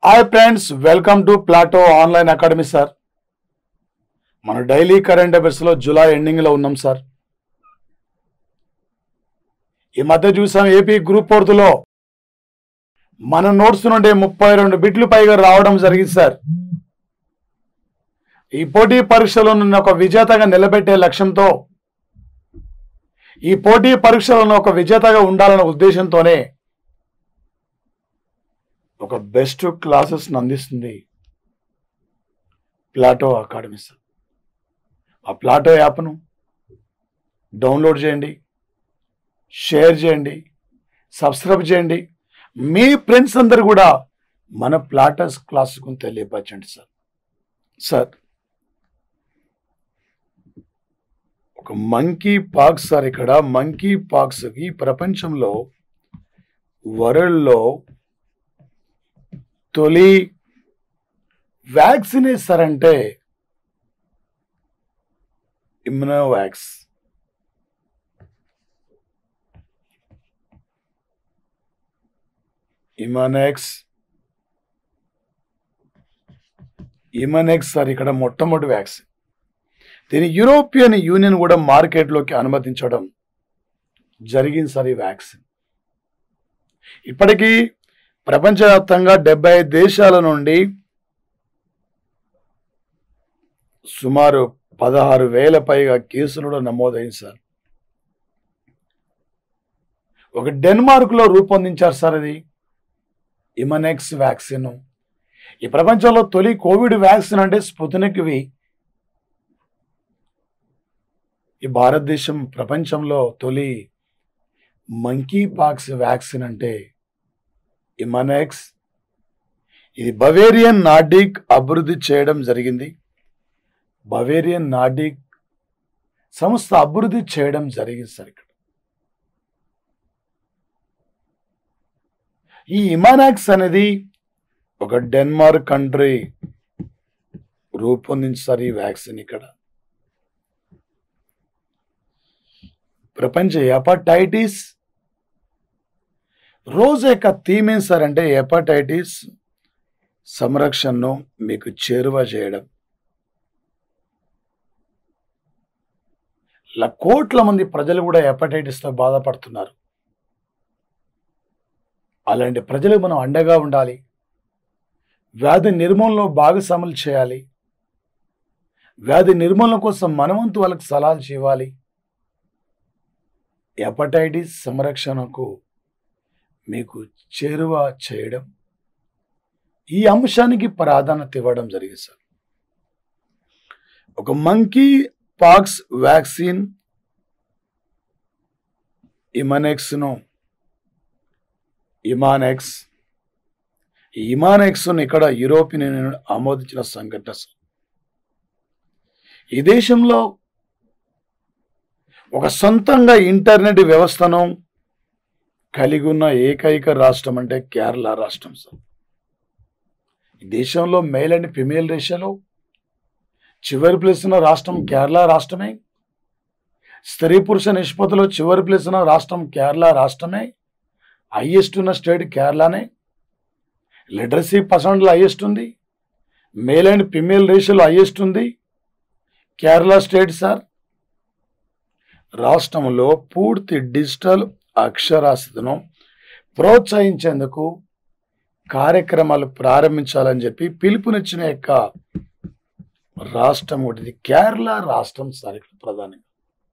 Hi friends welcome to Plato online academy sir మన daily current అఫైర్స్లో July ఎండింగ్లో ఉన్నాం సార్ ఈ మధ్య చూసాం ఏపీ గ్రూప్ ఫోర్త్లో మన నోట్స్ నుండి ముప్పై రెండు బిట్లు పైగా రావడం జరిగింది సార్ ఈ పోటీ పరీక్షలో నన్ను ఒక విజేతగా నిలబెట్టే లక్ష్యంతో ఈ పోటీ పరీక్షలను ఒక విజేతగా ఉండాలన్న ఉద్దేశంతోనే ఒక బెస్ట్ క్లాసెస్ అందిస్తుంది ప్లాటో అకాడమీ సార్ ఆ ప్లాటో యాప్ను డౌన్లోడ్ చేయండి షేర్ చేయండి సబ్స్క్రైబ్ చేయండి మీ ఫ్రెండ్స్ అందరు కూడా మన ప్లాటస్ క్లాసుకు తెలియపరచండి సార్ సార్ ఒక మంకీ పాక్స్ సార్ ఇక్కడ మంకీ పాక్స్కి ప్రపంచంలో వరల్డ్లో తొలి వ్యాక్సిన్ ఇస్తారంటే ఇమ్యునోవాక్స్ ఇమానెక్స్ ఇమానెక్స్ సార్ ఇక్కడ మొట్టమొదటి వ్యాక్సిన్ దీని యూరోపియన్ యూనియన్ కూడా మార్కెట్లోకి అనుమతించడం జరిగింది సార్ ఈ వ్యాక్సిన్ ఇప్పటికీ ప్రపంచవ్యాప్తంగా డెబ్బై దేశాల నుండి సుమారు పదహారు వేల పైగా కేసులు కూడా నమోదైంది సార్ ఒక డెన్మార్క్లో రూపొందించారు సార్ అది ఇమనెక్స్ వ్యాక్సిన్ ఈ ప్రపంచంలో తొలి కోవిడ్ వ్యాక్సిన్ అంటే స్పుతనిక్ వి ఈ భారతదేశం ప్రపంచంలో తొలి మంకీ పాక్స్ వ్యాక్సిన్ అంటే ఇమనెక్స్ ఇది బవేరియన్ నార్డిక్ అభివృద్ధి చేయడం జరిగింది బవేరియన్ నార్డిక్ సంస్థ అభివృద్ధి చేయడం జరిగింది సార్ ఇక్కడ ఈ ఇమానాక్స్ అనేది ఒక డెన్మార్క్ కంట్రీ రూపొందించారు ఈ వ్యాక్సిన్ ఇక్కడ ప్రపంచ హెపటైటిస్ రోజు యొక్క థీమ్ ఏం సార్ అంటే హెపటైటిస్ సంరక్షణను మీకు చేరువ చేయడం ఇలా కోట్ల మంది ప్రజలు కూడా హెపటైటిస్తో బాధపడుతున్నారు అలాంటి ప్రజలకు మనం అండగా ఉండాలి వ్యాధి నిర్మూలనలో భాగస్వాములు చేయాలి వ్యాధి నిర్మూలన కోసం మనవంతు వాళ్ళకి సలహాలు చేయాలి హెపటైటిస్ సంరక్షణకు మీకు చేరువ చేయడం ఈ అంశానికి ప్రాధాన్యత ఇవ్వడం జరిగింది సార్ ఒక మంకీ పాక్స్ వ్యాక్సిన్ ఇమనెక్స్ను ఇమానెక్స్ ఈ ఇమానెక్స్ను ఇక్కడ యూరోపియన్ యూనియన్ ఆమోదించిన సంఘటన సార్. ఈ దేశంలో ఒక సొంతంగా ఇంటర్నెట్ వ్యవస్థను కలిగి ఉన్న ఏకైక రాష్ట్రం అంటే కేరళ రాష్ట్రం సార్ ఈ దేశంలో మేల్ అండ్ ఫిమేల్ రేషియోలో చివరి ప్లేస్ ఉన్న రాష్ట్రం కేరళ రాష్ట్రమే స్త్రీ పురుష నిష్పత్తిలో చివరి ప్లేస్ ఉన్న రాష్ట్రం కేరళ రాష్ట్రమే హైయెస్ట్ ఉన్న స్టేట్ కేరళనే లిటరసీ పర్సెంట్లో హైయెస్ట్ ఉంది మేల్ అండ్ ఫిమేల్ రేషియోలో హైయెస్ట్ ఉంది కేరళ స్టేట్ సార్ రాష్ట్రంలో పూర్తి డిజిటల్ అక్షరాస్యతను ప్రోత్సహించేందుకు కార్యక్రమాలు ప్రారంభించాలని చెప్పి పిలుపునిచ్చిన యొక్క రాష్ట్రం ఒకటి కేరళ రాష్ట్రం సార్ ఇక్కడ ప్రధానంగా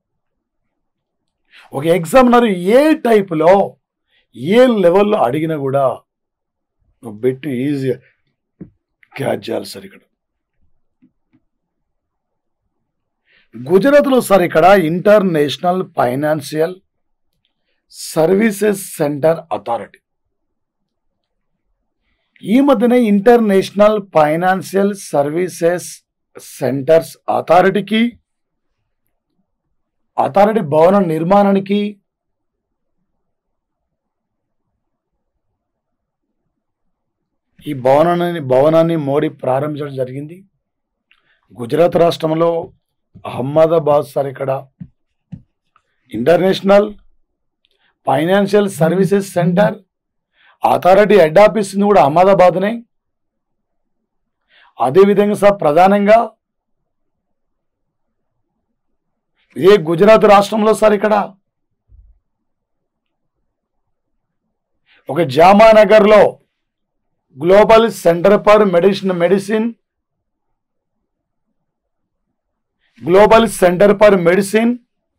ఒక ఎగ్జామినర్ ఏ టైపులో ఏ లెవెల్లో అడిగినా కూడా నువ్వు పెట్టి ఈజీగా క్యాచ్ చేయాలి సార్ ఇక్కడ గుజరాత్లో సార్ ఇక్కడ international financial services centre authority ఈ మధ్యనే ఇంటర్నేషనల్ ఫైనాన్షియల్ సర్వీసెస్ సెంటర్స్ అథారిటీకి అథారిటీ భవన నిర్మాణానికి ఈ భవనాన్ని భవనాన్ని మోడీ ప్రారంభించడం జరిగింది గుజరాత్ రాష్ట్రంలో అహ్మదాబాద్ సార్ ఇక్కడ international financial services centre authority head office ఉంది కూడా అహ్మదాబాద్నే అదేవిధంగా సార్ ప్రధానంగా ఇదే గుజరాత్ రాష్ట్రంలో సార్ ఇక్కడ ఒక జామానగర్లో global centre for medicine medicine global centre for medicine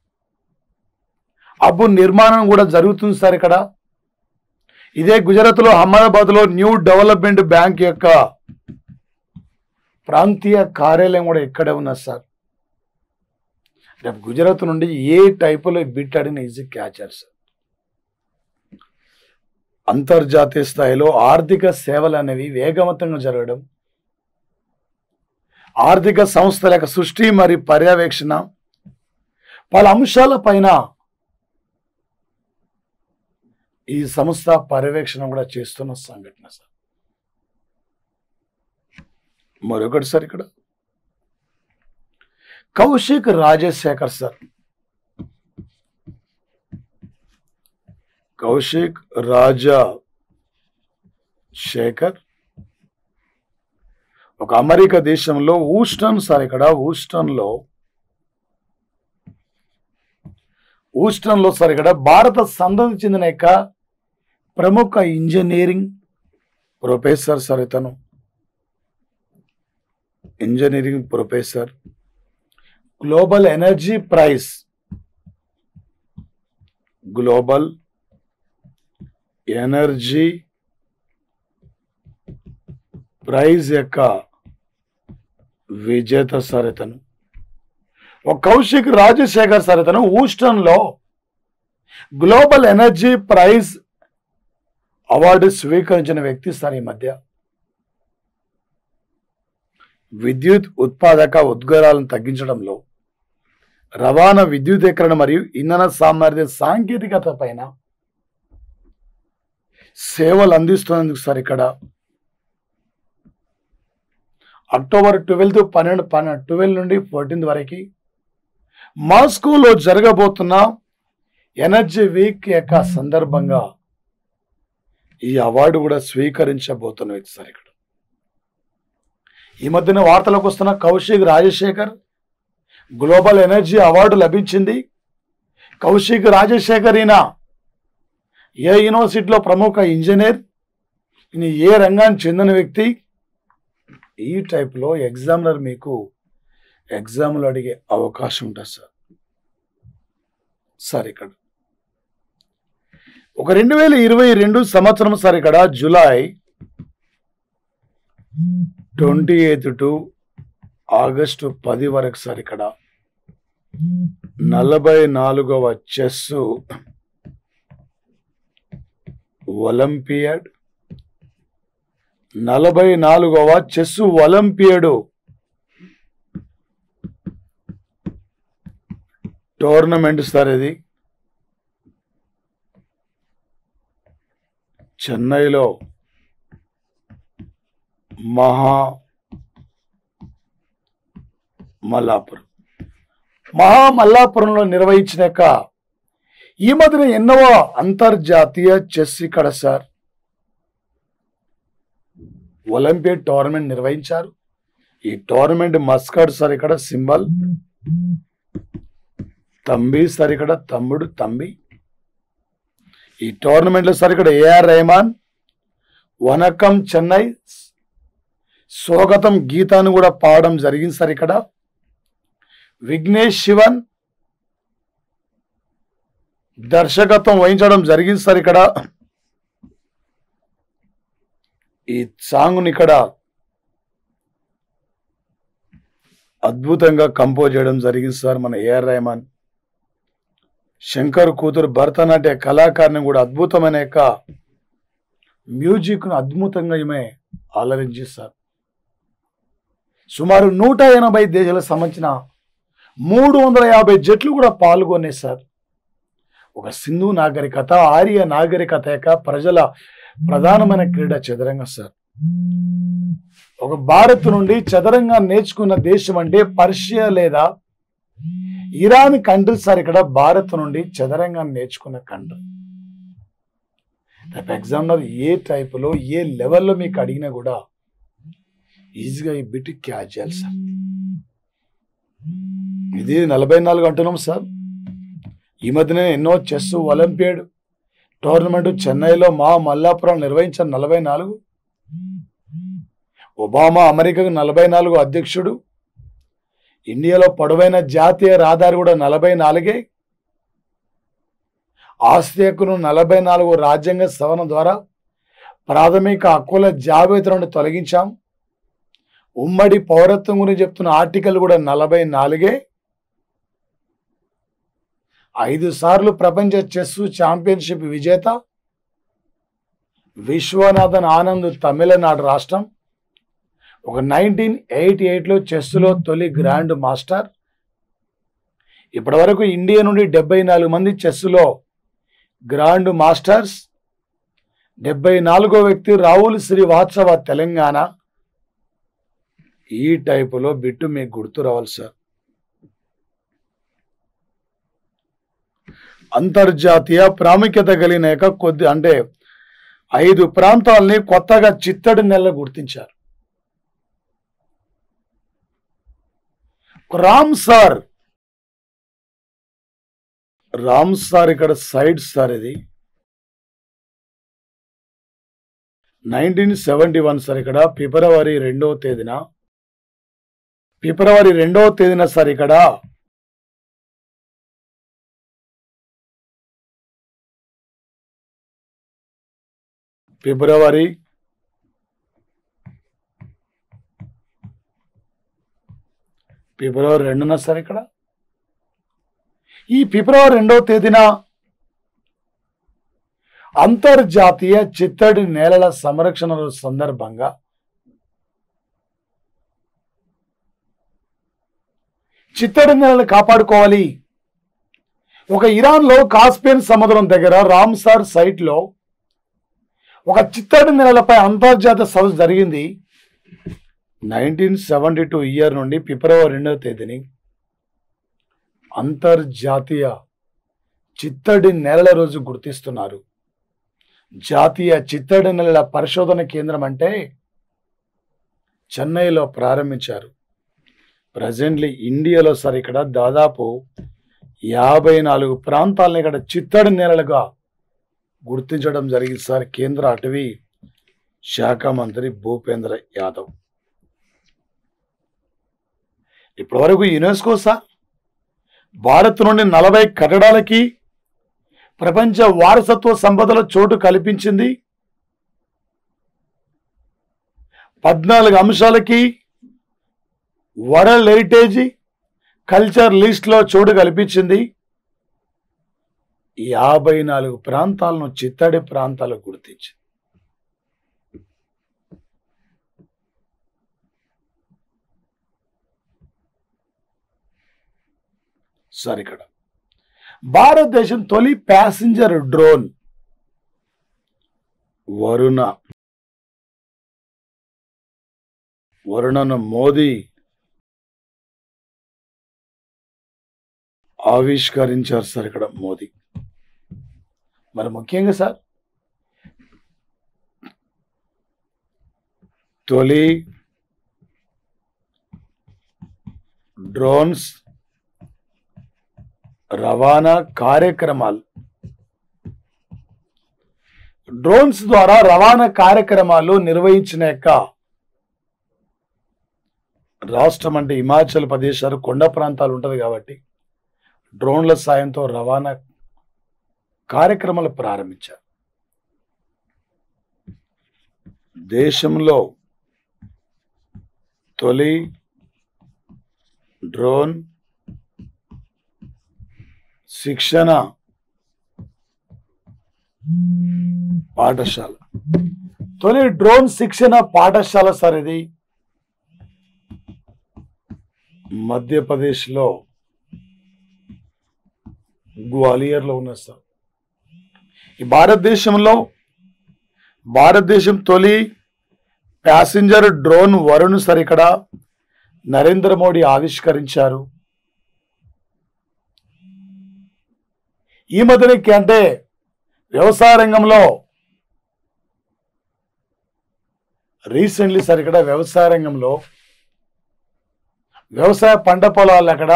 అబ్బు నిర్మాణం కూడా జరుగుతుంది సార్ ఇక్కడ ఇదే గుజరాత్లో అహ్మదాబాద్లో న్యూ డెవలప్మెంట్ బ్యాంక్ యొక్క ప్రాంతీయ కార్యాలయం కూడా ఇక్కడే ఉన్నది సార్ రేపు గుజరాత్ నుండి ఏ టైపులో బిట్ అడిగిన ఈజీ క్యాచర్ సార్ అంతర్జాతీయ స్థాయిలో ఆర్థిక సేవలు అనేవి వేగవంతంగా జరగడం ఆర్థిక సంస్థల యొక్క సృష్టి మరియు పర్యవేక్షణ పలు అంశాల పైన ఈ సంస్థ పర్యవేక్షణ కూడా చేస్తున్న సంఘటన సార్ మరొకటి సార్ ఇక్కడ కౌశిక్ రాజశేఖర్ సార్ కౌశిక్ రాజా శేఖర్ ఒక అమెరికా దేశంలో ఊస్టన్ సార్ ఇక్కడ ఊస్టన్లో ఊస్టన్లో సార్ ఇక్కడ భారత సంతతి చెందిన యొక్క ప్రముఖ ఇంజనీరింగ్ ప్రొఫెసర్ సార్ ఇతను engineering professor global energy prize global energy prize యొక్క విజేత సార్ ఇతను ఒక కౌశిక్ రాజశేఖర్ సార్ ఇతను ఊస్టన్లో గ్లోబల్ ఎనర్జీ ప్రైజ్ అవార్డు స్వీకరించిన వ్యక్తి సార్ ఈ మధ్య విద్యుత్ ఉత్పాదక ఉద్గారాలను తగ్గించడంలో రవాణా విద్యుదీకరణ మరియు ఇంధన సామర్థ్య సాంకేతికత పైన సేవలు అందిస్తున్నందుకు సార్ ఇక్కడ అక్టోబర్ ట్వెల్త్ పన్నెండు పన్నెండు ట్వెల్వ్ నుండి ఫోర్టీన్త్ వరకు మాస్కోలో జరగబోతున్న ఎనర్జీ వీక్ యొక్క సందర్భంగా ఈ అవార్డు కూడా స్వీకరించబోతున్న వ్యక్తి సార్ ఇక్కడ ఈ మధ్యన వార్తలకు వస్తున్న Kaushik Rajasekhar global energy award లభించింది కౌశిక్ రాజశేఖర్ ఈయన ఏ యూనివర్సిటీలో ప్రముఖ ఇంజనీర్ ఈయన ఏ రంగానికి చెందిన వ్యక్తి ఈ టైప్లో ఎగ్జామినర్ మీకు ఎగ్జామ్లు అడిగే అవకాశం ఉంటుంది సార్ సార్ ఇక్కడ ఒక రెండు వేల ఇరవై రెండు సంవత్సరం సార్ ఇక్కడ July twenty eighth to August పది వరకు సార్ ఇక్కడ నలభై నాలుగవ చెస్ ఒలింపియాడ్ నలభై నాలుగవ చెస్ ఒలింపియాడు టోర్నమెంట్ సార్ ఇది చెన్నైలో మహా మల్లాపురం మహామల్లాపురంలో నిర్వహించిన యొక్క ఈ మధ్యన ఎన్నవ అంతర్జాతీయ చెస్ ఇక్కడ సార్ ఒలింపియాడ్ టోర్నమెంట్ నిర్వహించారు ఈ టోర్నమెంట్ మస్కడ్ సార్ ఇక్కడ సింబల్ తంబి సార్ ఇక్కడ తమ్ముడు తంబి ఈ టోర్నమెంట్లో సార్ ఇక్కడ ఏఆర్ రెహమాన్ వనకం చెన్నై స్వాగతం గీతాన్ని కూడా పాడడం జరిగింది సార్ ఇక్కడ విఘ్నేష్ శివన్ దర్శకత్వం వహించడం జరిగింది సార్ ఇక్కడ ఈ సాంగ్ని ఇక్కడ అద్భుతంగా కంపోజ్ చేయడం జరిగింది సార్ మన ఏఆర్ రెహమాన్ శంకర్ కూతురు భరతనాట్య కళాకారిని కూడా అద్భుతమైన యొక్క మ్యూజిక్ను అద్భుతంగా ఈమె ఆలరించి సార్ సుమారు నూట ఎనభై దేశాలకు సంబంధించిన మూడు వందల యాభై జట్లు కూడా పాల్గొనే సార్ ఒక సింధు నాగరికత ఆర్య నాగరికత యొక్క ప్రజల ప్రధానమైన క్రీడ చదరంగం సార్ ఒక భారత్ నుండి చదరంగా నేర్చుకున్న దేశం అంటే పర్షియా లేదా ఇరాన్ కంట్రీ సార్ ఇక్కడ భారత్ నుండి చదరంగాన్ని నేర్చుకున్న కంట్రీ రేపు ఎగ్జామ్నర్ ఏ టైపులో ఏ లెవెల్లో మీకు అడిగినా కూడా ఈజీగా ఈ బిట్ క్యాచ్ చేయాలి సార్ ఇది నలభై నాలుగు అంటున్నాం సార్ ఈ మధ్యనే ఎన్నో చెస్ ఒలింపియాడ్ టోర్నమెంట్ చెన్నైలో మా మల్లాపురం నిర్వహించిన నలభై నాలుగు ఒబామా అమెరికాకు నలభై నాలుగు అధ్యక్షుడు ఇండియాలో పొడవైన జాతీయ రహదారి కూడా నలభై నాలుగే ఆస్తి హక్కును నలభై నాలుగు రాజ్యాంగ సవరణ ద్వారా ప్రాథమిక హక్కుల జాబితా నుండి తొలగించాం ఉమ్మడి పౌరత్వం గురించి చెప్తున్న ఆర్టికల్ కూడా నలభై నాలుగే ఐదు సార్లు ప్రపంచ చెస్ ఛాంపియన్షిప్ విజేత విశ్వనాథన్ ఆనంద్ తమిళనాడు రాష్ట్రం ఒక నైన్టీన్ ఎయిటీ ఎయిట్లో చెస్లో తొలి గ్రాండ్ మాస్టర్ ఇప్పటి వరకు ఇండియా నుండి డెబ్బై నాలుగు మంది చెస్లో గ్రాండ్ మాస్టర్స్ డెబ్బై నాలుగో వ్యక్తి రాహుల్ శ్రీవాత్సవ తెలంగాణ ఈ టైపులో బిట్టు మీకు గుర్తు రావాలి సార్ అంతర్జాతీయ ప్రాముఖ్యత కలిగిన యొక్క కొద్ది అంటే ఐదు ప్రాంతాలని కొత్తగా చిత్తడి నెల గుర్తించారు రామ్ సార్ రామ్ సార్ ఇక్కడ సైడ్ సార్ ఇది నైన్టీన్ సెవెంటీ వన్ సార్ ఇక్కడ ఫిబ్రవరి రెండవ తేదీన ఫిబ్రవరి రెండవ తేదీన సార్ ఇక్కడ ఫిబ్రవరి ఫిబ్రవరి రెండున సార్ ఇక్కడ ఈ ఫిబ్రవరి రెండవ తేదీన అంతర్జాతీయ చిత్తడి నేలల సంరక్షణ రోజు సందర్భంగా చిత్తడి నేలను కాపాడుకోవాలి ఒక ఇరాన్లో కాస్పియన్ సముద్రం దగ్గర రామ్సార్ సైట్లో ఒక చిత్తడి నేలపై అంతర్జాతీయ సదస్సు జరిగింది నైన్టీన్ సెవెంటీ టూ ఇయర్ నుండి ఫిబ్రవరి రెండవ తేదీని అంతర్జాతీయ చిత్తడి నేలల రోజు గుర్తిస్తున్నారు జాతీయ చిత్తడి నెలల పరిశోధన కేంద్రం అంటే చెన్నైలో ప్రారంభించారు ప్రజెంట్లీ ఇండియాలో సార్ ఇక్కడ దాదాపు యాభై నాలుగు ప్రాంతాలను ఇక్కడ చిత్తడి నేలలుగా గుర్తించడం జరిగింది సార్ కేంద్ర అటవీ శాఖ మంత్రి భూపేంద్ర యాదవ్ ఇప్పటి వరకు యునెస్కో సార్ భారత్ నుండి నలభై కట్టడాలకి ప్రపంచ వారసత్వ సంపదల చోటు కల్పించింది పద్నాలుగు అంశాలకి వరల్డ్ హెరిటేజ్ కల్చర్ లిస్ట్లో చోటు కల్పించింది యాభై నాలుగు ప్రాంతాలను చిత్తడి ప్రాంతాలు గుర్తించింది సార్ ఇక్కడ భారతదేశం తొలి ప్యాసింజర్ డ్రోన్ వరుణ వరుణను మోదీ ఆవిష్కరించారు సార్ ఇక్కడ మోదీ మరి ముఖ్యంగా సార్ తొలి డ్రోన్స్ రవాణా కార్యక్రమాలు డ్రోన్స్ ద్వారా రవాణా కార్యక్రమాలు నిర్వహించిన యొక్క రాష్ట్రం అంటే హిమాచల్ ప్రదేశ్ సార్ కొండ ప్రాంతాలు ఉంటుంది కాబట్టి డ్రోన్ల సాయంతో రవాణా కార్యక్రమాలు ప్రారంభించారు దేశంలో తొలి డ్రోన్ శిక్షణ పాఠశాల తొలి డ్రోన్ శిక్షణ పాఠశాల సార్ ఇది మధ్యప్రదేశ్లో గ్వాలియర్లో ఉన్న సార్ ఈ భారతదేశంలో భారతదేశం తొలి ప్యాసింజర్ డ్రోన్ వరుణ్ సార్ ఇక్కడ నరేంద్ర మోడీ ఆవిష్కరించారు ఈ మధ్యనకి అంటే వ్యవసాయ రంగంలో రీసెంట్లీ సార్ ఇక్కడ వ్యవసాయ రంగంలో వ్యవసాయ పంట పొలాలు అక్కడ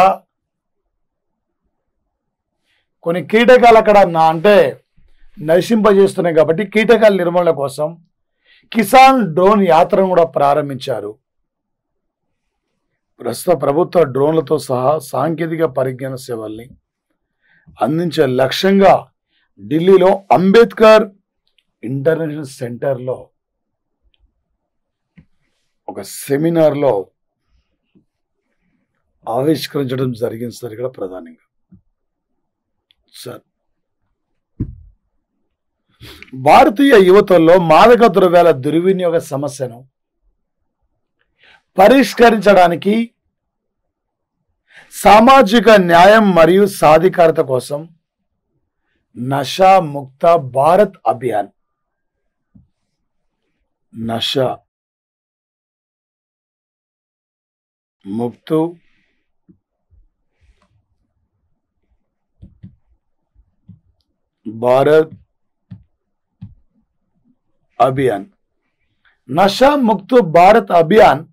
కొన్ని కీటకాలు అక్కడ నా అంటే నశింపజేస్తున్నాయి కాబట్టి కీటకాల నిర్మూలన కోసం కిసాన్ డ్రోన్ యాత్రను కూడా ప్రారంభించారు ప్రస్తుత ప్రభుత్వ డ్రోన్లతో సహా సాంకేతిక పరిజ్ఞాన సేవల్ని అందించే లక్ష్యంగా ఢిల్లీలో అంబేద్కర్ ఇంటర్నేషనల్ సెంటర్లో ఒక సెమినార్లో ఆవిష్కరించడం జరిగింది సార్ ఇక్కడ ప్రధానంగా సార్ భారతీయ యువతల్లో మాదక ద్రవ్యాల దుర్వినియోగ సమస్యను పరిష్కరించడానికి సామాజిక న్యాయం మరియు సాధికారత కోసం నషా ముక్త భారత్ అభియాన్ నషా ముక్తు భారత్ అభియాన్ నషా ముక్తు భారత్ అభియాన్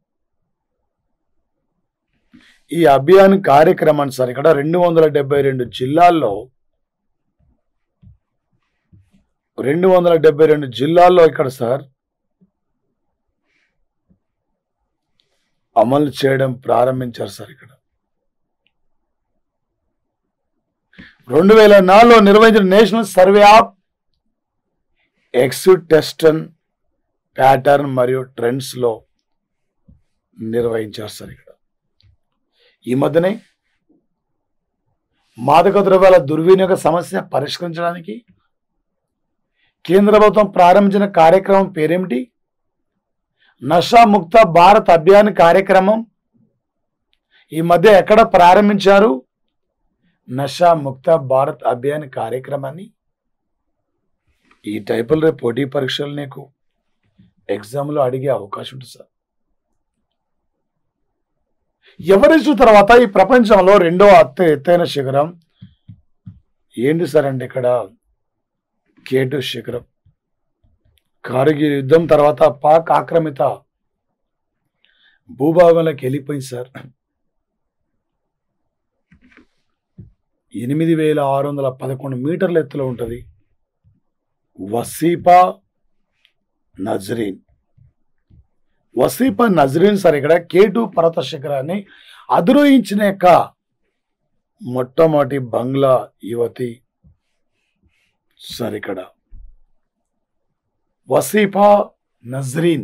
ఈ అభియాన్ కార్యక్రమాన్ని సార్ ఇక్కడ రెండు వందల డెబ్బై రెండు జిల్లాల్లో రెండు వందల డెబ్బై రెండు జిల్లాల్లో ఇక్కడ సార్ అమలు చేయడం ప్రారంభించారు సార్ ఇక్కడ రెండు వేల నాలుగులో నిర్వహించిన national survey of extent pattern మరియు ట్రెండ్స్ లో నిర్వహించారు సార్ ఇక్కడ ఈ మధ్యనే మాదక ద్రవ్యాల దుర్వినియోగ సమస్య పరిష్కరించడానికి కేంద్ర ప్రభుత్వం ప్రారంభించిన కార్యక్రమం పేరేమిటి నషా ముక్త భారత్ అభియాన్ కార్యక్రమం ఈ మధ్య ఎక్కడ ప్రారంభించారు నషా ముక్త భారత్ అభియాన్ కార్యక్రమాన్ని ఈ టైపులో రేపు పోటీ పరీక్షలు నీకు ఎగ్జామ్లో అడిగే అవకాశం ఉంటుంది సార్ ఎవరెస్ట్ తర్వాత ఈ ప్రపంచంలో రెండో అత్త ఎత్తైన శిఖరం ఏంటి సార్ అంటే ఇక్కడ కేటు శిఖరం కార్గిల్ యుద్ధం తర్వాత పాక్ ఆక్రమిత భూభాగంలోకి వెళ్ళిపోయింది సార్ ఎనిమిది వేల ఆరు వందల పదకొండు మీటర్ల ఎత్తులో ఉంటుంది వసీపా నజరీన్ వసీపా నజరీన్ సార్ ఇక్కడ కేటు పర్వత శిఖరాన్ని అధిరోహించిన యొక్క మొట్టమొదటి బంగ్లా యువతి సార్ ఇక్కడ వసీఫా నజరీన్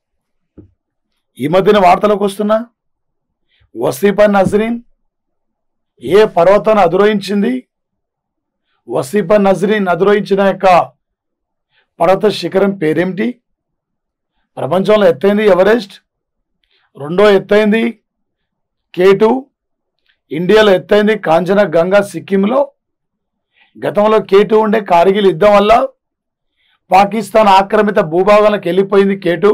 ఈ మధ్యన వార్తలకు వస్తున్నా వసీఫా నజరీన్ ఏ పర్వతాన్ని అధిరోహించింది వసీఫా నజరీన్ అధిరోహించిన యొక్క పర్వత శిఖరం పేరేమిటి ప్రపంచంలో ఎత్తైంది ఎవరెస్ట్ రెండో ఎత్తైంది కేటు ఇండియాలో ఎత్తైంది కాంచన గంగా సిక్కింలో గతంలో కేటు ఉండే కార్గిల్ యుద్ధం వల్ల పాకిస్తాన్ ఆక్రమిత భూభాగాలకు వెళ్ళిపోయింది కేటు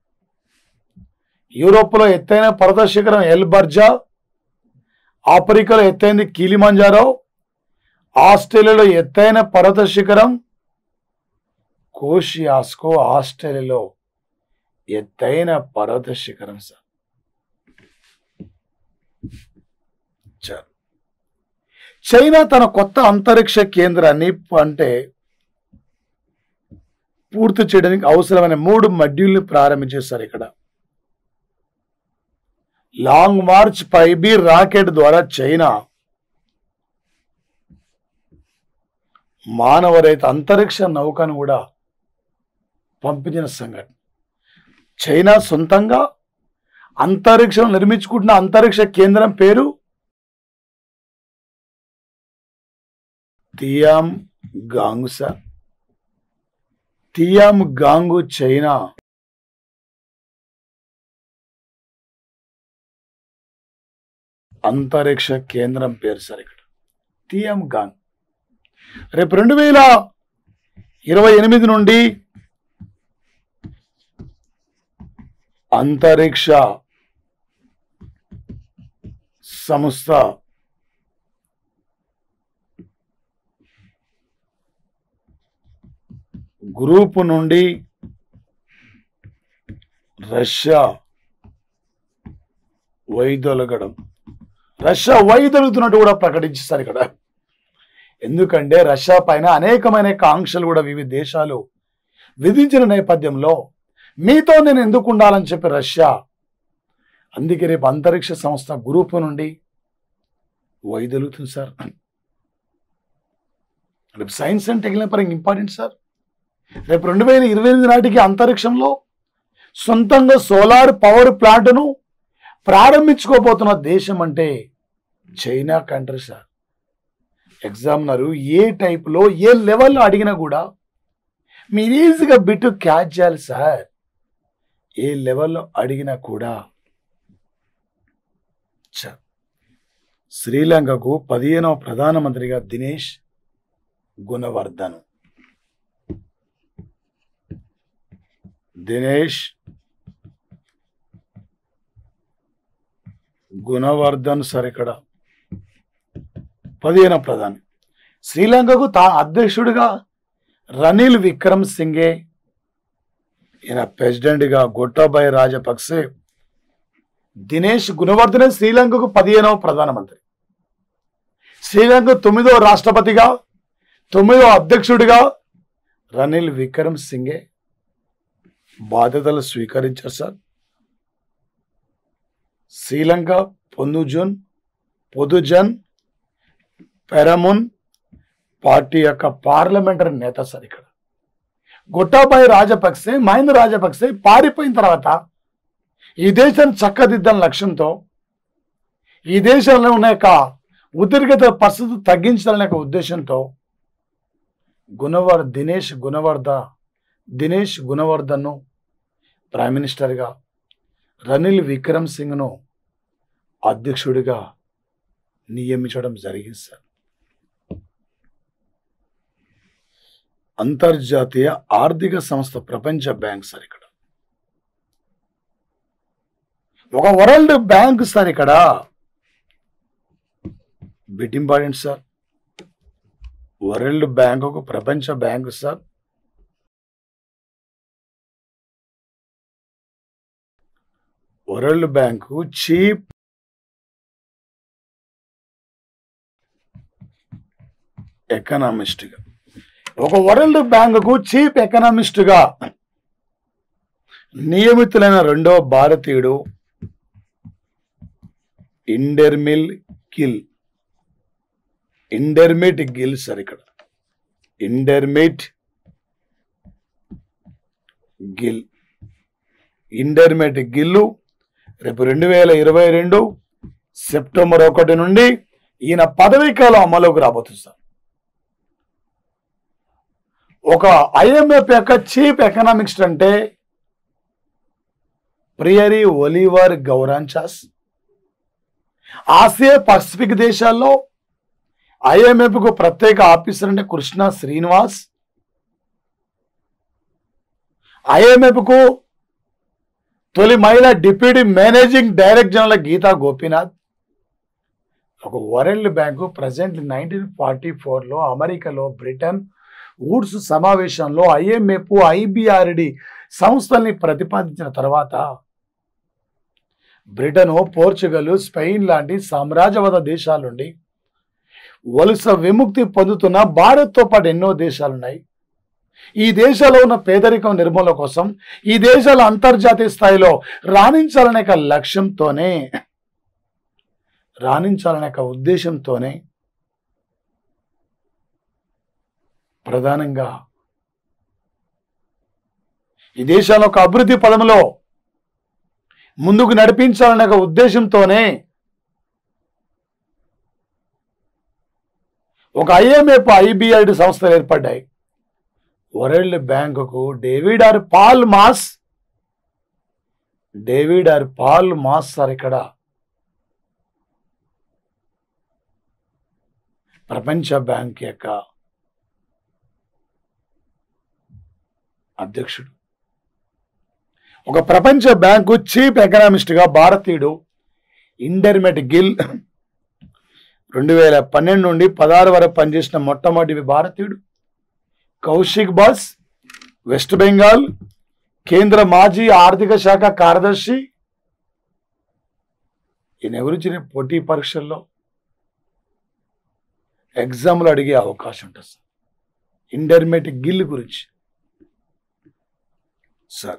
యూరోప్లో ఎత్తైన పర్వత శిఖరం ఎల్ బర్జా ఆఫ్రికాలో ఎత్తైంది కీలిమంజారో ఆస్ట్రేలియాలో ఎత్తైన పర్వత శిఖరం కోషియాస్కో ఆస్ట్రేలియాలో ఎత్తైన పర్వత శిఖరం సార్ చాలు. చైనా తన కొత్త అంతరిక్ష కేంద్రాన్ని అంటే పూర్తి చేయడానికి అవసరమైన మూడు మడ్యూల్ని ప్రారంభించేశారు ఇక్కడ లాంగ్ మార్చ్ పైబీ రాకెట్ ద్వారా చైనా మానవరహిత అంతరిక్ష నౌకను కూడా పంపించిన సంఘటన చైనా సొంతంగా అంతరిక్షం నిర్మించుకుంటున్న అంతరిక్ష కేంద్రం పేరు తియామ్ గాంగుసా తియామ్ గాంగు చైనా అంతరిక్ష కేంద్రం పేరు సార్ ఇక్కడ తియామ్ గాంగ్ రేపు రెండు వేల ఇరవై ఎనిమిది నుండి అంతరిక్ష సంస్థ గ్రూపు నుండి రష్యా వైదొలగడం రష్యా వైదొలుగుతున్నట్టు కూడా ప్రకటించారు ఇక్కడ ఎందుకంటే రష్యా పైన అనేకమైన యొక్క ఆంక్షలు కూడా వివిధ దేశాలు విధించిన నేపథ్యంలో మీతో నేను ఎందుకు ఉండాలని చెప్పి రష్యా అందుకే రేపు అంతరిక్ష సంస్థ గ్రూప్ నుండి వైదొలుగుతుంది సార్ రేపు సైన్స్ అండ్ టెక్నాలజీ పరంగా ఇంపార్టెంట్ సార్ రేపు రెండు వేల ఇరవై ఎనిమిది నాటికి అంతరిక్షంలో సొంతంగా సోలార్ పవర్ ప్లాంట్ను ప్రారంభించుకోబోతున్న దేశం అంటే చైనా కంట్రీ సార్ ఎగ్జామినరు ఏ టైప్లో ఏ లెవెల్లో అడిగినా కూడా మీరు ఈజీగా బిట్టు క్యాచ్ చేయాలి సార్ ఏ లెవెల్లో అడిగినా కూడా చ. శ్రీలంకకు పదిహేనవ ప్రధానమంత్రిగా దినేష్ గుణవర్ధన్ దినేష్ గుణవర్ధన్ సార్ ఇక్కడ పదిహేన ప్రధాని శ్రీలంకకు తా అధ్యక్షుడిగా రనిల్ విక్రమ్ సింగే ఈయన ప్రెసిడెంట్గా గొట్టబాయ్ రాజపక్సే దినేష్ గుణవర్ధనే శ్రీలంకకు పదిహేనవ ప్రధానమంత్రి శ్రీలంక తొమ్మిదవ రాష్ట్రపతిగా తొమ్మిదవ అధ్యక్షుడిగా రనిల్ విక్రమ్ సింగే బాధ్యతలు స్వీకరించారు సార్ శ్రీలంక పొందుజున్ పొదుజన్ పెరమున్ పార్టీ యొక్క పార్లమెంటరీ నేత సార్ ఇక్కడ గొట్టాబాయి రాజపక్సే మహేంద్ర రాజపక్సే పారిపోయిన తర్వాత ఈ దేశాన్ని చక్కదిద్దని లక్ష్యంతో ఈ దేశంలో ఉన్న యొక్క ఉద్రిక్తత పరిస్థితి తగ్గించాలనే యొక్క ఉద్దేశంతో గుణవర్ దినేష్ గుణవర్ధ దినేష్ గుణవర్ధన్ను ప్రైమ్ మినిస్టర్గా రనిల్ విక్రమ్ సింగ్ను అధ్యక్షుడిగా నియమించడం జరిగింది సార్ అంతర్జాతీయ ఆర్థిక సంస్థ ప్రపంచ బ్యాంక్ సార్ ఇక్కడ ఒక వరల్డ్ బ్యాంక్ సార్ ఇక్కడ bit important sir world bank ఒక ప్రపంచ bank sir world bank chief ఎకనామిస్ట్గా ఒక వరల్డ్ బ్యాంకుకు చీఫ్ ఎకనామిస్ట్గా నియమితులైన రెండో భారతీయుడు ఇండెర్మిల్ గిల్ ఇండెర్మిట్ గిల్ సార్ ఇక్కడ ఇండెర్మిట్ గిల్ ఇండర్మేట్ గిల్లు రేపు రెండు వేల ఇరవై రెండు సెప్టెంబర్ ఒకటి నుండి ఈయన పదవీ కాలం అమలుకు రాబోతుంది సార్ ఒక ఐఎంఎఫ్ యొక్క చీఫ్ ఎకనామిక్స్ అంటే Pierre Olivier Gourinchas Asia Pacific దేశాల్లో IMF కు ప్రత్యేక ఆఫీసర్ అంటే కృష్ణ శ్రీనివాస్ IMF కు తొలి మహిళ deputy managing director general Gita Gopinath ఒక world bank present nineteen forty ఫోర్లో అమెరికాలో బ్రిటన్ వుడ్స్ సమావేశంలో ఐఎంఎఫ్ ఐబిఆర్డి సంస్థల్ని ప్రతిపాదించిన తర్వాత బ్రిటన్ పోర్చుగల్ స్పెయిన్ లాంటి సామ్రాజ్యవాద దేశాల నుండి వలస విముక్తి పొందుతున్న భారత్తో పాటు ఎన్నో దేశాలున్నాయి ఈ దేశాల్లో ఉన్న పేదరికం నిర్మూలన కోసం ఈ దేశాల అంతర్జాతీయ స్థాయిలో రాణించాలనే ఒక లక్ష్యంతోనే రాణించాలనే ఒక ఉద్దేశంతోనే ప్రధానంగా ఈ దేశాల ఒక అభివృద్ధి పదంలో ముందుకు నడిపించాలనే ఒక ఉద్దేశంతోనే ఒక ఐఎంఎఫ్ ఐబిఐడి సంస్థలు ఏర్పడ్డాయి వరల్డ్ బ్యాంకుకు David R Malpass David R Malpass sir ఇక్కడ ప్రపంచ బ్యాంక్ యొక్క అధ్యక్షుడు ఒక ప్రపంచ బ్యాంకు చీఫ్ ఎకనామిస్ట్గా భారతీయుడు ఇండర్మెట్ గిల్ రెండు వేల పన్నెండు నుండి పదహారు వరకు పనిచేసిన మొట్టమొదటి భారతీయుడు కౌశిక్ బాస్ వెస్ట్ బెంగాల్ కేంద్ర మాజీ ఆర్థిక శాఖ కార్యదర్శి ఈయన గురించి రేపు పోటీ పరీక్షల్లో ఎగ్జామ్లు అడిగే అవకాశం ఉంటుంది సార్ ఇంటర్మీడియట్ గిల్ గురించి సార్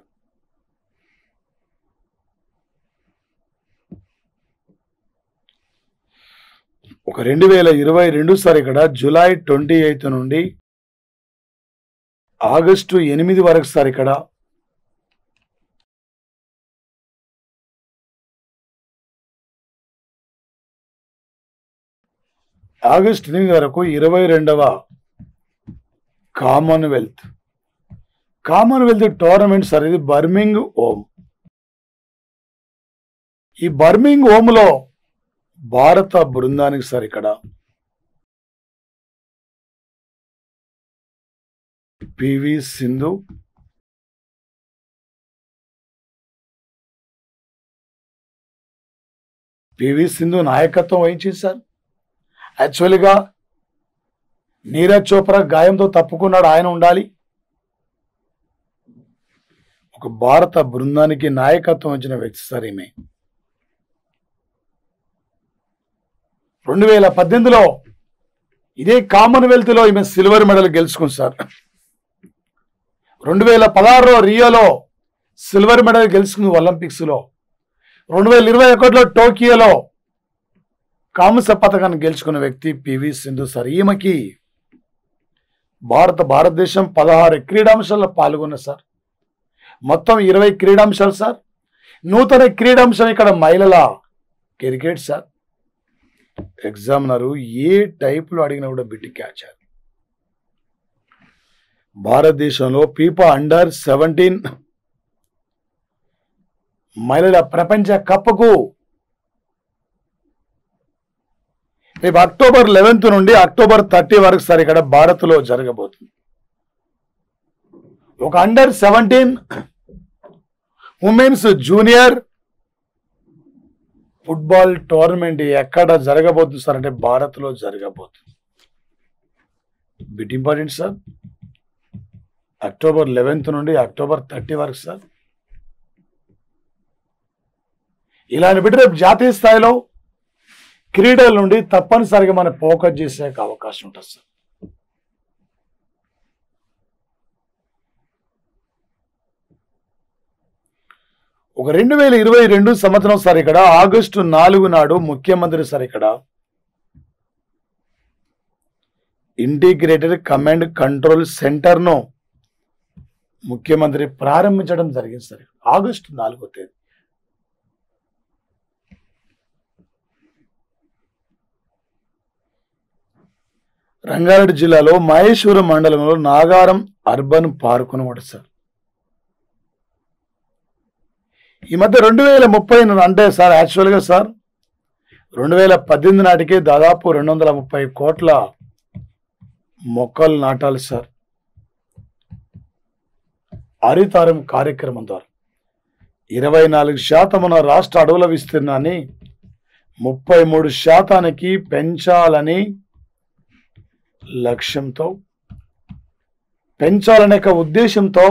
ఒక రెండు వేల ఇరవై రెండు సార్ ఇక్కడ జూలై ట్వంటీ ఎయిత్ నుండి ఆగస్టు ఎనిమిది వరకు సార్ ఇక్కడ ఆగస్టు ఎనిమిది వరకు ఇరవై రెండవ కామన్వెల్త్ కామన్వెల్త్ టోర్నమెంట్ సార్ ఇది బర్మింగ్ ఓమ్ ఈ బర్మింగ్ ఓమ్లో భారత బృందానికి సార్ ఇక్కడ పివి సింధు పివి సింధు నాయకత్వం వహించింది సార్ యాక్చువల్గా నీరజ్ చోప్రా గాయంతో తప్పుకున్నాడు ఆయన ఉండాలి ఒక భారత బృందానికి నాయకత్వం వచ్చిన వ్యక్తి సార్ ఈమె రెండు వేల పద్దెనిమిదిలో ఇదే కామన్వెల్త్ లో ఈమె సిల్వర్ మెడల్ గెలుచుకుంది సార్ రెండు వేల పదహారులో రియోలో సిల్వర్ మెడల్ గెలుచుకుంది ఒలింపిక్స్ లో రెండు వేల ఇరవై ఒకటిలో టోకియోలో కాంస్య పథకాన్ని గెలుచుకున్న వ్యక్తి పివి సింధు సార్ ఈమెకి భారత భారతదేశం పదహారు క్రీడాంశాల్లో పాల్గొన్న సార్ మొత్తం ఇరవై క్రీడాంశాలు సార్ నూతన క్రీడాంశం ఇక్కడ మహిళల క్రికెట్ సార్ ఎగ్జామినరు ఏ టైపులో అడిగినా కూడా బిట్టి క్యాచ్ భారతదేశంలో పీపా అండర్ సెవెంటీన్ మహిళల ప్రపంచ కప్కు రేపు అక్టోబర్ లెవెన్త్ నుండి అక్టోబర్ థర్టీ వరకు సార్ ఇక్కడ భారత్లో జరగబోతుంది ఒక under seventeen women's junior football tournament ఎక్కడ జరగబోతుంది సార్ అంటే భారత్లో జరగబోతుంది bit important sir October eleventh నుండి అక్టోబర్ థర్టీ వరకు సార్ ఇలాంటి బిడ్డ రేపు జాతీయ స్థాయిలో క్రీడల నుండి తప్పనిసరిగా మనం ఫోకస్ చేసే అవకాశం ఉంటుంది సార్ ఒక రెండు వేల ఇరవై రెండు సంవత్సరం సార్ ఇక్కడ ఆగస్టు నాలుగు నాడు ముఖ్యమంత్రి సార్ ఇక్కడ ఇంటిగ్రేటెడ్ కమాండ్ కంట్రోల్ సెంటర్ను ముఖ్యమంత్రి ప్రారంభించడం జరిగింది సార్ ఆగస్టు నాలుగో తేదీ రంగారెడ్డి జిల్లాలో మహేశ్వరం మండలంలో నాగారం అర్బన్ పార్క్ అనమాట సార్ ఈ మధ్య రెండు వేల ముప్పై అంటే సార్ యాక్చువల్గా సార్ రెండు వేల పద్దెనిమిది నాటికి దాదాపు రెండు వందల ముప్పై కోట్ల మొక్కలు నాటాలి సార్ హరితారం కార్యక్రమం ద్వారా ఇరవై నాలుగు శాతమున రాష్ట్ర అడవుల విస్తీర్ణాన్ని ముప్పై మూడు శాతానికి పెంచాలని లక్ష్యంతో పెంచాలనే ఒక ఉద్దేశంతో